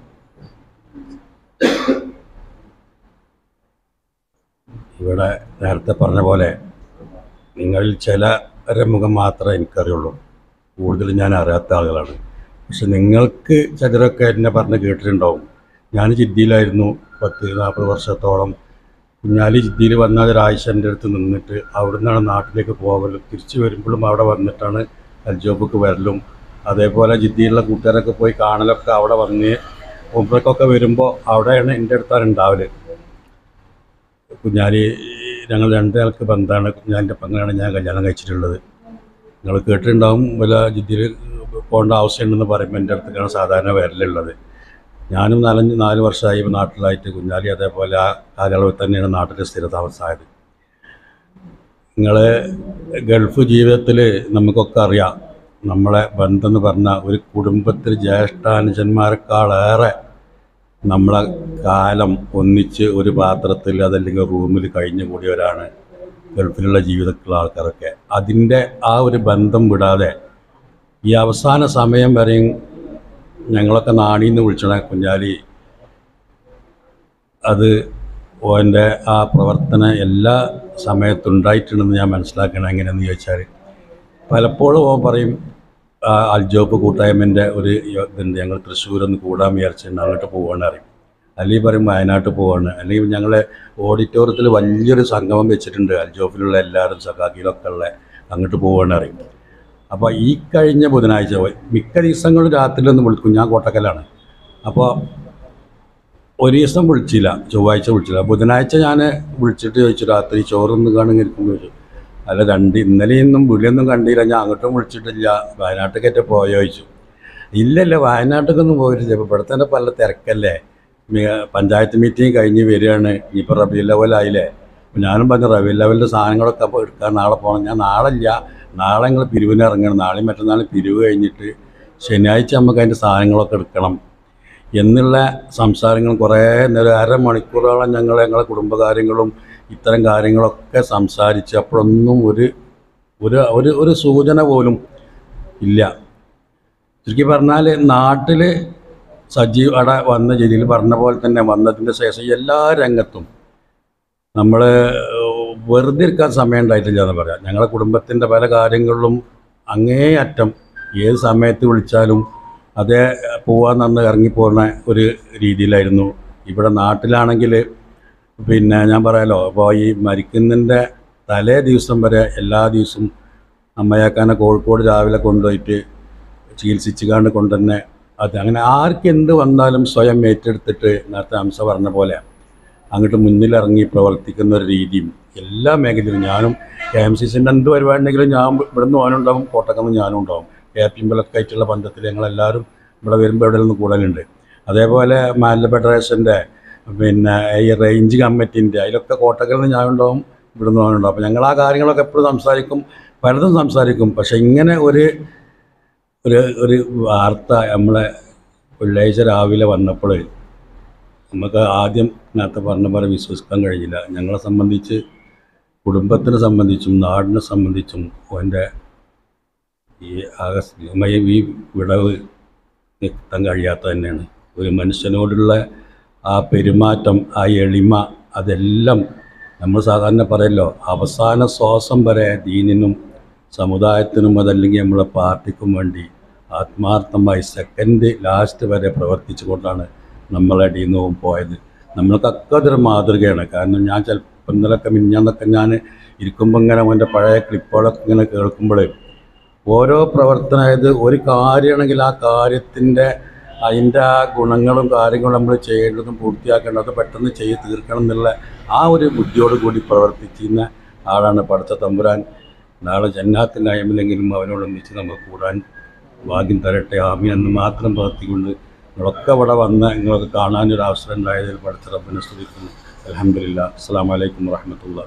ഇവിടെ നേരത്തെ പറഞ്ഞ പോലെ നിങ്ങളിൽ ചിലരെ മുഖം മാത്രമേ എനിക്കറിയുള്ളൂ കൂടുതൽ ഞാൻ അറിയാത്ത ആളുകളാണ് പക്ഷെ നിങ്ങൾക്ക് ചിലരൊക്കെ എന്നെ പറഞ്ഞ് കേട്ടിട്ടുണ്ടാവും ഞാൻ ജിദ്ദിയിലായിരുന്നു പത്ത് നാൽപ്പത് വർഷത്തോളം കുഞ്ഞാലി ജിദ്ദിയിൽ വന്നാൽ ഒരാഴ്ച എൻ്റെ അടുത്ത് നിന്നിട്ട് അവിടെ നിന്നാണ് നാട്ടിലേക്ക് പോകലും തിരിച്ചു വരുമ്പോഴും അവിടെ വന്നിട്ടാണ് അൽജോബക്ക് വരലും അതേപോലെ ജിദ്ദിയിലുള്ള കൂട്ടുകാരൊക്കെ പോയി കാണലൊക്കെ അവിടെ വന്ന് ഉമ്രക്കൊക്കെ വരുമ്പോൾ അവിടെയാണ് എൻ്റെ അടുത്താണ് ഉണ്ടാവല് കുഞ്ഞാലി ഞങ്ങൾ രണ്ടാൾക്ക് ബന്ധമാണ് കുഞ്ഞാലിൻ്റെ പങ്കാണ് ഞാൻ കല്യാണം കഴിച്ചിട്ടുള്ളത് നിങ്ങൾ കേട്ടിട്ടുണ്ടാവും വല്ല ജിദ്ദിയിൽ പോകേണ്ട ആവശ്യമുണ്ടെന്ന് പറയുമ്പോൾ എൻ്റെ അടുത്തേക്കാണ് സാധാരണ വരലുള്ളത് ഞാനും നാലഞ്ച് നാല് വർഷമായി ഇപ്പോൾ നാട്ടിലായിട്ട് കുഞ്ഞാലി അതേപോലെ ആ കാലയളവിൽ തന്നെയാണ് നാട്ടിൽ സ്ഥിരതാമസമായത് നിങ്ങൾ ഗൾഫ് ജീവിതത്തിൽ നമുക്കൊക്കെ അറിയാം നമ്മളെ ബന്ധം എന്ന് പറഞ്ഞാൽ ഒരു കുടുംബത്തിൽ ജ്യേഷ്ഠാനുജന്മാരെക്കാളേറെ നമ്മളെ കാലം ഒന്നിച്ച് ഒരു പാത്രത്തിൽ അതല്ലെങ്കിൽ റൂമിൽ കഴിഞ്ഞു കൂടിയവരാണ് ഗൾഫിലുള്ള ജീവിതത്തിലുള്ള ആൾക്കാരൊക്കെ അതിൻ്റെ ആ ഒരു ബന്ധം വിടാതെ ഈ അവസാന സമയം വരെയും ഞങ്ങളൊക്കെ നാണീന്ന് വിളിച്ചണ കുഞ്ഞാലി അത് ഓൻ്റെ ആ പ്രവർത്തനം എല്ലാ സമയത്തും ഉണ്ടായിട്ടുണ്ടെന്ന് ഞാൻ മനസ്സിലാക്കണം എങ്ങനെയെന്ന് ചോദിച്ചാൽ പലപ്പോഴും ഓൻ പറയും ആ അൽജോപ്പ് കൂട്ടായ്മൻ്റെ ഒരു യോ- ഇതുണ്ട് ഞങ്ങൾ തൃശ്ശൂരൊന്ന് കൂടാൻ വിചാരിച്ചിട്ടുണ്ട് അങ്ങോട്ട് പോവാണ് അറിയും അല്ലെങ്കിൽ പറയും വയനാട്ട് പോവാണ് അല്ലെങ്കിൽ ഞങ്ങളെ ഓഡിറ്റോറിയത്തിൽ വലിയൊരു സംഗമം വെച്ചിട്ടുണ്ട് അൽജോപ്പിലുള്ള എല്ലാവരും സഖാക്കിയിലൊക്കെ ഉള്ള അങ്ങോട്ട് പോവാണ് അറിയും അപ്പോൾ ഈ കഴിഞ്ഞ ബുധനാഴ്ച മിക്ക ദിവസങ്ങളും രാത്രിയിലൊന്നും വിളിക്കും ഞാൻ കോട്ടക്കലാണ് അപ്പോൾ ഒരു ദിവസം വിളിച്ചില്ല ചൊവ്വാഴ്ച വിളിച്ചില്ല ബുധനാഴ്ച ഞാൻ വിളിച്ചിട്ട് ചോദിച്ചു രാത്രി ചോറൊന്നും കാണുമെങ്കിൽ ഇരിക്കുമ്പോൾ ചോദിച്ചു അല്ല രണ്ട് ഇന്നലെയൊന്നും വിളിയൊന്നും കണ്ടില്ല ഞാൻ അങ്ങോട്ടും വിളിച്ചിട്ടില്ല വയനാട്ടിലേക്കറ്റ പോയോ ചോദിച്ചു ഇല്ലല്ല വയനാട്ടിലേക്കൊന്നും പോയിട്ടില്ല ഇപ്പോൾ ഇവിടെ തന്നെ പല തിരക്കല്ലേ മി- പഞ്ചായത്ത് മീറ്റിംഗ് കഴിഞ്ഞ് വരികയാണ് ഇനിയിപ്പോൾ റബി ലെവലായില്ലേ അപ്പോൾ ഞാനും പറഞ്ഞു റവി ലെവലിൻ്റെ സാധനങ്ങളൊക്കെ അപ്പോൾ എടുക്കാൻ നാളെ പോകണം ഞാൻ നാളെ ഇല്ല നാളെ നിങ്ങൾ പിരിവിന് ഇറങ്ങണം നാളെയും മറ്റന്നാളും പിരിവ് കഴിഞ്ഞിട്ട് ശനിയാഴ്ച നമുക്ക് അതിൻ്റെ സാധനങ്ങളൊക്കെ എടുക്കണം എന്നുള്ള സംസാരങ്ങൾ കുറേ നേരം അരമണിക്കൂറോളം ഞങ്ങൾ ഞങ്ങളുടെ കുടുംബകാര്യങ്ങളും ഇത്തരം കാര്യങ്ങളൊക്കെ സംസാരിച്ച് അപ്പോഴൊന്നും ഒരു ഒരു ഒരു ഒരു സൂചന പോലും ഇല്ല ചുരുക്കി പറഞ്ഞാൽ നാട്ടിൽ സജീവ് അവിടെ വന്ന രീതിയിൽ പറഞ്ഞ പോലെ തന്നെ വന്നതിൻ്റെ ശേഷം എല്ലാ രംഗത്തും നമ്മൾ വെറുതെ ഇരിക്കാൻ സമയം ഉണ്ടായിട്ടില്ല എന്ന് പറയാം ഞങ്ങളുടെ കുടുംബത്തിൻ്റെ പല കാര്യങ്ങളിലും അങ്ങേയറ്റം ഏത് സമയത്ത് വിളിച്ചാലും അതേ പോവാന്ന് പറഞ്ഞ് ഇറങ്ങിപ്പോകുന്ന ഒരു രീതിയിലായിരുന്നു ഇവിടെ നാട്ടിലാണെങ്കിൽ പിന്നെ ഞാൻ പറയാലോ അപ്പോൾ ഈ മരിക്കുന്നതിൻ്റെ തലേ ദിവസം വരെ എല്ലാ ദിവസവും അമ്മയാക്കാനെ കോഴിക്കോട് രാവിലെ കൊണ്ടുപോയിട്ട് ചികിത്സിച്ച് കാണ്ട് കൊണ്ടുതന്നെ അത് അങ്ങനെ ആർക്ക് എന്ത് വന്നാലും സ്വയം ഏറ്റെടുത്തിട്ട് നേരത്തെ അംസ പറഞ്ഞ പോലെ അങ്ങോട്ട് മുന്നിലിറങ്ങി പ്രവർത്തിക്കുന്ന ഒരു രീതിയും എല്ലാ മേഖലയിലും ഞാനും കെ എം സി സിൻ്റെ എന്ത് പരിപാടിയുണ്ടെങ്കിലും ഞാൻ ഇവിടുന്ന് പോകാനുണ്ടാവും കോട്ടക്കന്ന് ഞാനും ഉണ്ടാവും കെ പി എമ്പിലൊക്കെ ആയിട്ടുള്ള ബന്ധത്തിൽ ഞങ്ങളെല്ലാവരും ഇവിടെ വരുമ്പോൾ ഇവിടെ നിന്ന് കൂടലുണ്ട് അതേപോലെ മാലിന്യ ഫെഡറേഷൻ്റെ പിന്നെ ഈ റേഞ്ച് കമ്മിറ്റിൻ്റെ അതിലൊക്കെ കോട്ടക്കൽ നിന്ന് ഞാനുണ്ടാവും ഇവിടുന്ന് പോകാനുണ്ടാവും അപ്പോൾ ഞങ്ങൾ ആ കാര്യങ്ങളൊക്കെ എപ്പോഴും സംസാരിക്കും പലതും സംസാരിക്കും പക്ഷേ ഇങ്ങനെ ഒരു ഒരു ഒരു വാർത്ത നമ്മളെ വെള്ളിയാഴ്ച രാവിലെ വന്നപ്പോൾ നമുക്ക് ആദ്യം നേരത്തെ പറഞ്ഞ പോലെ വിശ്വസിക്കാൻ കഴിഞ്ഞില്ല ഞങ്ങളെ സംബന്ധിച്ച് കുടുംബത്തിനെ സംബന്ധിച്ചും നാടിനെ സംബന്ധിച്ചും എൻ്റെ ഈ ആകസ്മികമായ ഈ വിടവ് നിർത്താൻ കഴിയാത്ത തന്നെയാണ് ഒരു മനുഷ്യനോടുള്ള ആ പെരുമാറ്റം ആ എളിമ അതെല്ലാം നമ്മൾ സാധാരണ പറയല്ലോ അവസാന ശ്വാസം വരെ ദീനിനും സമുദായത്തിനും അതല്ലെങ്കിൽ നമ്മളെ പാർട്ടിക്കും വേണ്ടി ആത്മാർത്ഥമായി സെക്കൻഡ് ലാസ്റ്റ് വരെ പ്രവർത്തിച്ചുകൊണ്ടാണ് നമ്മളെ അടിയിൽ നിന്നും പോയത് നമ്മൾക്കൊക്കെ അതൊരു മാതൃകയാണ് കാരണം ഞാൻ ചിലപ്പോൾ ഇന്നലൊക്കെ മിഞ്ഞാന്നൊക്കെ ഞാൻ ഇരിക്കുമ്പോൾ ഇങ്ങനെ അവൻ്റെ പഴയ ക്ലിപ്പുകളൊക്കെ ഇങ്ങനെ കേൾക്കുമ്പോൾ ഓരോ പ്രവർത്തനമായത് ഒരു കാര്യമാണെങ്കിൽ ആ കാര്യത്തിൻ്റെ അതിൻ്റെ ആ ഗുണങ്ങളും കാര്യങ്ങളും നമ്മൾ ചെയ്യേണ്ടതും പൂർത്തിയാക്കേണ്ടതും പെട്ടെന്ന് ചെയ്ത് തീർക്കണം എന്നുള്ള ആ ഒരു ബുദ്ധിയോട് കൂടി പ്രവർത്തിക്കുന്ന ആളാണ് പഠിച്ച തമ്പുരാൻ നാളെ ജന്നാത്തിൻ്റെ അയമില്ലെങ്കിലും അവനോടൊന്നിച്ച് നമുക്ക് കൂടാൻ ഭാഗ്യം തരട്ടെ ആമീൻ എന്ന് മാത്രം പ്രവർത്തിക്കൊണ്ട് നിങ്ങളൊക്കെ ഇവിടെ വന്ന് നിങ്ങളൊക്കെ കാണാനൊരു അവസരം ഉണ്ടായതിൽ പഠിച്ച റബ്ബിനെ സ്തുതിക്കുന്നു അലഹമില്ല അസ്സാം വലൈക്കും വാഹമത്തുള്ള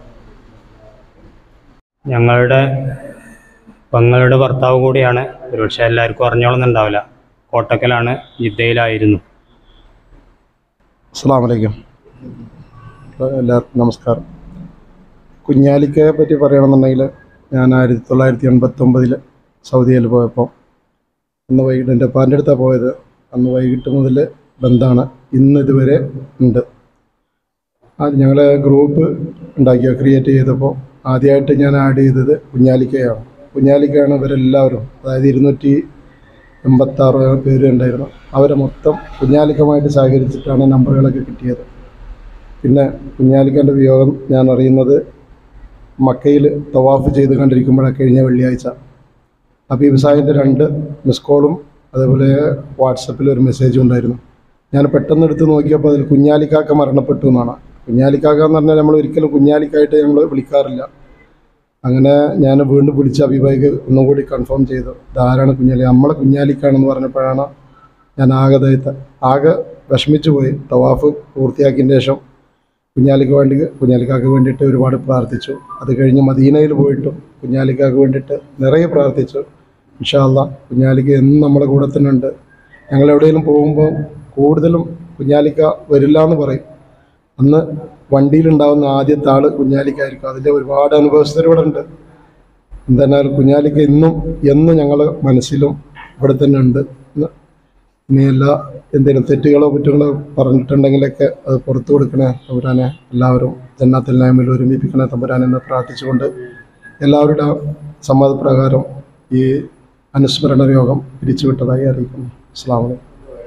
ഞങ്ങളുടെ പെങ്ങളുടെ ഭർത്താവ് കൂടിയാണ് ഒരുപക്ഷെ എല്ലാവർക്കും അറിഞ്ഞോളുന്നുണ്ടാവില്ല കോട്ടക്കലാണ് ജിദ്ദയിലായിരുന്നു അസ്സാം വലൈക്കും എല്ലാവർക്കും നമസ്കാരം കുഞ്ഞാലിക്കയെ പറ്റി പറയുകയാണെന്നുണ്ടെങ്കിൽ ഞാൻ ആയിരത്തി തൊള്ളായിരത്തി എൺപത്തൊമ്പതിൽ സൗദിയിൽ പോയപ്പോൾ അന്ന് വൈകിട്ട് എൻ്റെ അപ്പാൻ്റെ അടുത്താണ് പോയത് അന്ന് വൈകിട്ട് മുതൽ ബന്ധമാണ് ഇന്ന് ഇതുവരെ ഉണ്ട് അത് ഞങ്ങൾ ഗ്രൂപ്പ് ഉണ്ടാക്കിയ ക്രിയേറ്റ് ചെയ്തപ്പോൾ ആദ്യമായിട്ട് ഞാൻ ആഡ് ചെയ്തത് കുഞ്ഞാലിക്കയാണ് കുഞ്ഞാലിക്കയാണ് ഇവരെല്ലാവരും അതായത് ഇരുന്നൂറ്റി എൺപത്താറ് പേര് ഉണ്ടായിരുന്നു അവരെ മൊത്തം കുഞ്ഞാലിക്കമായിട്ട് സഹകരിച്ചിട്ടാണ് നമ്പറുകളൊക്കെ കിട്ടിയത് പിന്നെ കുഞ്ഞാലിക്കൻ്റെ വിയോഗം ഞാൻ അറിയുന്നത് മക്കയിൽ തവാഫ് ചെയ്ത് കണ്ടിരിക്കുമ്പോഴാണ് കഴിഞ്ഞ വെള്ളിയാഴ്ച ഹബീബ് സാഹിൻ്റെ രണ്ട് മിസ് കോളും അതേപോലെ വാട്സപ്പിൽ ഒരു മെസ്സേജും ഉണ്ടായിരുന്നു ഞാൻ പെട്ടെന്ന് എടുത്ത് നോക്കിയപ്പോൾ അതിൽ കുഞ്ഞാലിക്കാക്ക മരണപ്പെട്ടു എന്നാണ് കുഞ്ഞാലിക്കാക്ക എന്ന് പറഞ്ഞാൽ നമ്മൾ ഒരിക്കലും കുഞ്ഞാലിക്കായിട്ട് നമ്മൾ വിളിക്കാറില്ല അങ്ങനെ ഞാൻ വീണ്ടും വിളിച്ച് അഭിഭായിക്ക് ഒന്നും കൂടി കൺഫേം ചെയ്തു ഇതാരാണ് കുഞ്ഞാലി നമ്മളെ കുഞ്ഞാലിക്കാണെന്ന് പറഞ്ഞപ്പോഴാണ് ഞാൻ ആകെ ദയത്ത ആകെ വിഷമിച്ചു പോയി തവാഫ് പൂർത്തിയാക്കിയതിന് ശേഷം കുഞ്ഞാലിക്ക് വേണ്ടി കുഞ്ഞാലിക്കാക്ക് വേണ്ടിയിട്ട് ഒരുപാട് പ്രാർത്ഥിച്ചു അത് കഴിഞ്ഞ് മദീനയിൽ പോയിട്ടും കുഞ്ഞാലിക്കാക്ക് വേണ്ടിയിട്ട് നിറയെ പ്രാർത്ഥിച്ചു ഇൻഷാല്ല കുഞ്ഞാലിക്ക് എന്നും നമ്മുടെ കൂടെ തന്നെ ഉണ്ട് ഞങ്ങൾ എവിടെയെങ്കിലും പോകുമ്പോൾ കൂടുതലും കുഞ്ഞാലിക്ക വരില്ല എന്ന് പറയും അന്ന് വണ്ടിയിലുണ്ടാവുന്ന ആദ്യത്തെ ആള് കുഞ്ഞാലിക്കായിരിക്കും അതിൻ്റെ ഒരുപാട് അനുഭവസ്ഥർ ഇവിടെ ഉണ്ട് എന്തായാലും കുഞ്ഞാലിക്ക ഇന്നും എന്നും ഞങ്ങൾ മനസ്സിലും ഇവിടെ തന്നെ ഉണ്ട് ഇന്ന് ഇനി എല്ലാ എന്തെങ്കിലും തെറ്റുകളോ കുറ്റങ്ങളോ പറഞ്ഞിട്ടുണ്ടെങ്കിലൊക്കെ അത് പുറത്തു കൊടുക്കണേ തമ്പുരാനെ എല്ലാവരും ജന്നാത്തില്ലായ്മയിൽ ഒരുമിപ്പിക്കണേ തമ്പുരാനെന്ന് പ്രാർത്ഥിച്ചുകൊണ്ട് എല്ലാവരുടെ സമ്മതപ്രകാരം ഈ അനുസ്മരണ യോഗം പിരിച്ചുവിട്ടതായി അറിയിക്കുന്നു അസ്സാം വലൈക്കും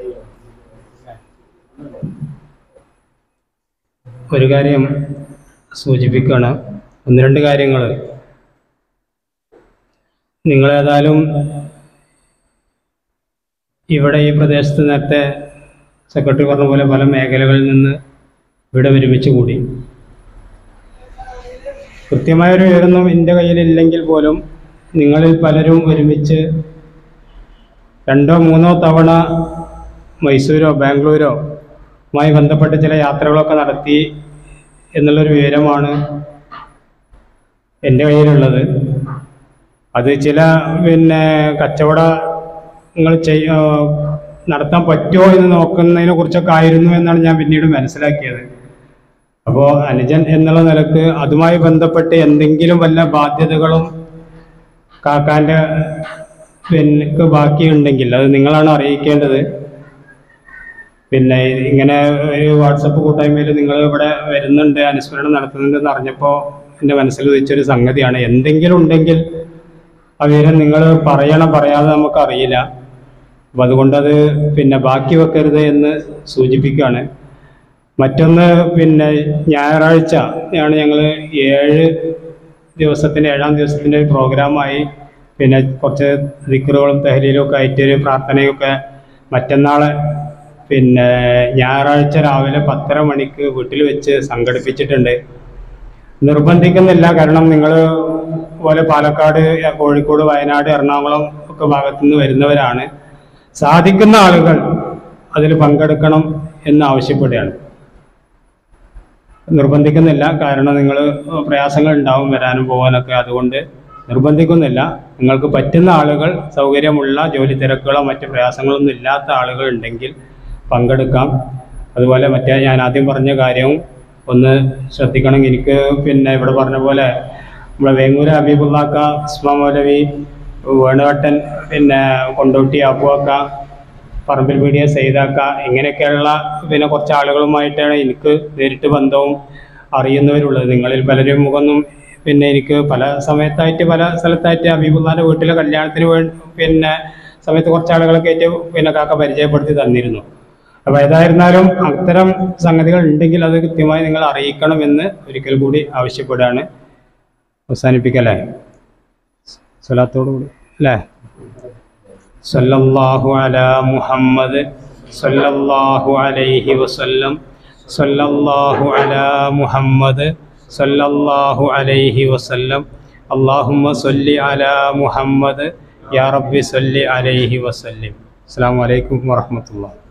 ഒരു കാര്യം സൂചിപ്പിക്കുകയാണ് ഒന്ന് രണ്ട് കാര്യങ്ങൾ നിങ്ങളേതായാലും ഇവിടെ ഈ പ്രദേശത്ത് നേരത്തെ സെക്രട്ടറി പറഞ്ഞ പോലെ പല മേഖലകളിൽ നിന്ന് ഇവിടെ ഒരുമിച്ച് കൂടി കൃത്യമായൊരു വിവരമൊന്നും എൻ്റെ കയ്യിലില്ലെങ്കിൽ പോലും നിങ്ങളിൽ പലരും ഒരുമിച്ച് രണ്ടോ മൂന്നോ തവണ മൈസൂരോ ബാംഗ്ലൂരോ മായി ബന്ധപ്പെട്ട് ചില യാത്രകളൊക്കെ നടത്തി എന്നുള്ളൊരു വിവരമാണ് എൻ്റെ കയ്യിലുള്ളത് അത് ചില പിന്നെ കച്ചവടങ്ങൾ ചെയ്യ നടത്താൻ പറ്റുമോ എന്ന് നോക്കുന്നതിനെ കുറിച്ചൊക്കെ ആയിരുന്നു എന്നാണ് ഞാൻ പിന്നീട് മനസ്സിലാക്കിയത് അപ്പോൾ അനുജൻ എന്നുള്ള നിലക്ക് അതുമായി ബന്ധപ്പെട്ട് എന്തെങ്കിലും വല്ല ബാധ്യതകളും കാക്കാൻ്റെ പിന്നെ ബാക്കിയുണ്ടെങ്കിൽ അത് നിങ്ങളാണ് അറിയിക്കേണ്ടത് പിന്നെ ഇങ്ങനെ ഒരു വാട്സപ്പ് കൂട്ടായ്മയിൽ നിങ്ങൾ ഇവിടെ വരുന്നുണ്ട് അനുസ്മരണം നടത്തുന്നുണ്ടെന്ന് അറിഞ്ഞപ്പോൾ എൻ്റെ മനസ്സിൽ വെച്ചൊരു സംഗതിയാണ് എന്തെങ്കിലും ഉണ്ടെങ്കിൽ ആ വിവരം നിങ്ങൾ പറയണം പറയാതെ നമുക്കറിയില്ല അപ്പം അതുകൊണ്ടത് പിന്നെ ബാക്കി വെക്കരുത് എന്ന് സൂചിപ്പിക്കുകയാണ് മറ്റൊന്ന് പിന്നെ ഞായറാഴ്ച ആണ് ഞങ്ങൾ ഏഴ് ദിവസത്തിൻ്റെ ഏഴാം ദിവസത്തിൻ്റെ ഒരു പ്രോഗ്രാമായി പിന്നെ കുറച്ച് ദിക്കറുകളും തെഹലീലും ഒക്കെ ആയിട്ട് ഒരു പ്രാർത്ഥനയൊക്കെ മറ്റന്നാൾ പിന്നെ ഞായറാഴ്ച രാവിലെ പത്തര മണിക്ക് വീട്ടിൽ വെച്ച് സംഘടിപ്പിച്ചിട്ടുണ്ട് നിർബന്ധിക്കുന്നില്ല കാരണം നിങ്ങൾ പോലെ പാലക്കാട് കോഴിക്കോട് വയനാട് എറണാകുളം ഒക്കെ ഭാഗത്തു നിന്ന് വരുന്നവരാണ് സാധിക്കുന്ന ആളുകൾ അതിൽ പങ്കെടുക്കണം എന്ന് ആവശ്യപ്പെടുകയാണ് നിർബന്ധിക്കുന്നില്ല കാരണം നിങ്ങൾ പ്രയാസങ്ങൾ ഉണ്ടാവും വരാനും പോകാനൊക്കെ അതുകൊണ്ട് നിർബന്ധിക്കുന്നില്ല നിങ്ങൾക്ക് പറ്റുന്ന ആളുകൾ സൗകര്യമുള്ള ജോലി തിരക്കുകളോ മറ്റ് പ്രയാസങ്ങളൊന്നും ഇല്ലാത്ത ആളുകൾ ഉണ്ടെങ്കിൽ പങ്കെടുക്കാം അതുപോലെ മറ്റേ ഞാൻ ആദ്യം പറഞ്ഞ കാര്യവും ഒന്ന് ശ്രദ്ധിക്കണം എനിക്ക് പിന്നെ ഇവിടെ പറഞ്ഞ പോലെ നമ്മളെ വേങ്ങൂര് ഹബീബുള്ളാക്ക ഉസ്മാ മൗലവി വേണുവട്ടൻ പിന്നെ കൊണ്ടോട്ടി അബുവാക്ക പറമ്പിൽ പീടിയ സെയ്താക്ക ഇങ്ങനെയൊക്കെയുള്ള പിന്നെ കുറച്ച് ആളുകളുമായിട്ടാണ് എനിക്ക് നേരിട്ട് ബന്ധവും അറിയുന്നവരുള്ളത് നിങ്ങളിൽ പലരും മുഖമൊന്നും പിന്നെ എനിക്ക് പല സമയത്തായിട്ട് പല സ്ഥലത്തായിട്ട് ഹബീബുള്ളാൻ്റെ വീട്ടിലെ കല്യാണത്തിന് വേ പിന്നെ സമയത്ത് കുറച്ച് ആളുകളൊക്കെ ആയിട്ട് പിന്നെ കാക്ക പരിചയപ്പെടുത്തി തന്നിരുന്നു അപ്പോൾ ഏതായിരുന്നാലും അത്തരം സംഗതികൾ ഉണ്ടെങ്കിൽ അത് കൃത്യമായി നിങ്ങൾ അറിയിക്കണമെന്ന് ഒരിക്കൽ കൂടി ആവശ്യപ്പെടുകയാണ് അവസാനിപ്പിക്കല്ലേ സ്വലാത്തോടു കൂടി അല്ലേ സല്ലല്ലാഹു അലാ മുഹമ്മദ് സല്ലല്ലാഹു അലൈഹി വസല്ലം സല്ലല്ലാഹു അലാ മുഹമ്മദ് സല്ലല്ലാഹു അലൈഹി വസല്ലം അല്ലാഹുമ്മ സല്ലി അലാ മുഹമ്മദ് യാ റബ്ബി സല്ലി അലൈഹി വസല്ലം അസ്സലാമു അലൈക്കും വറഹ്മത്തുള്ളാഹി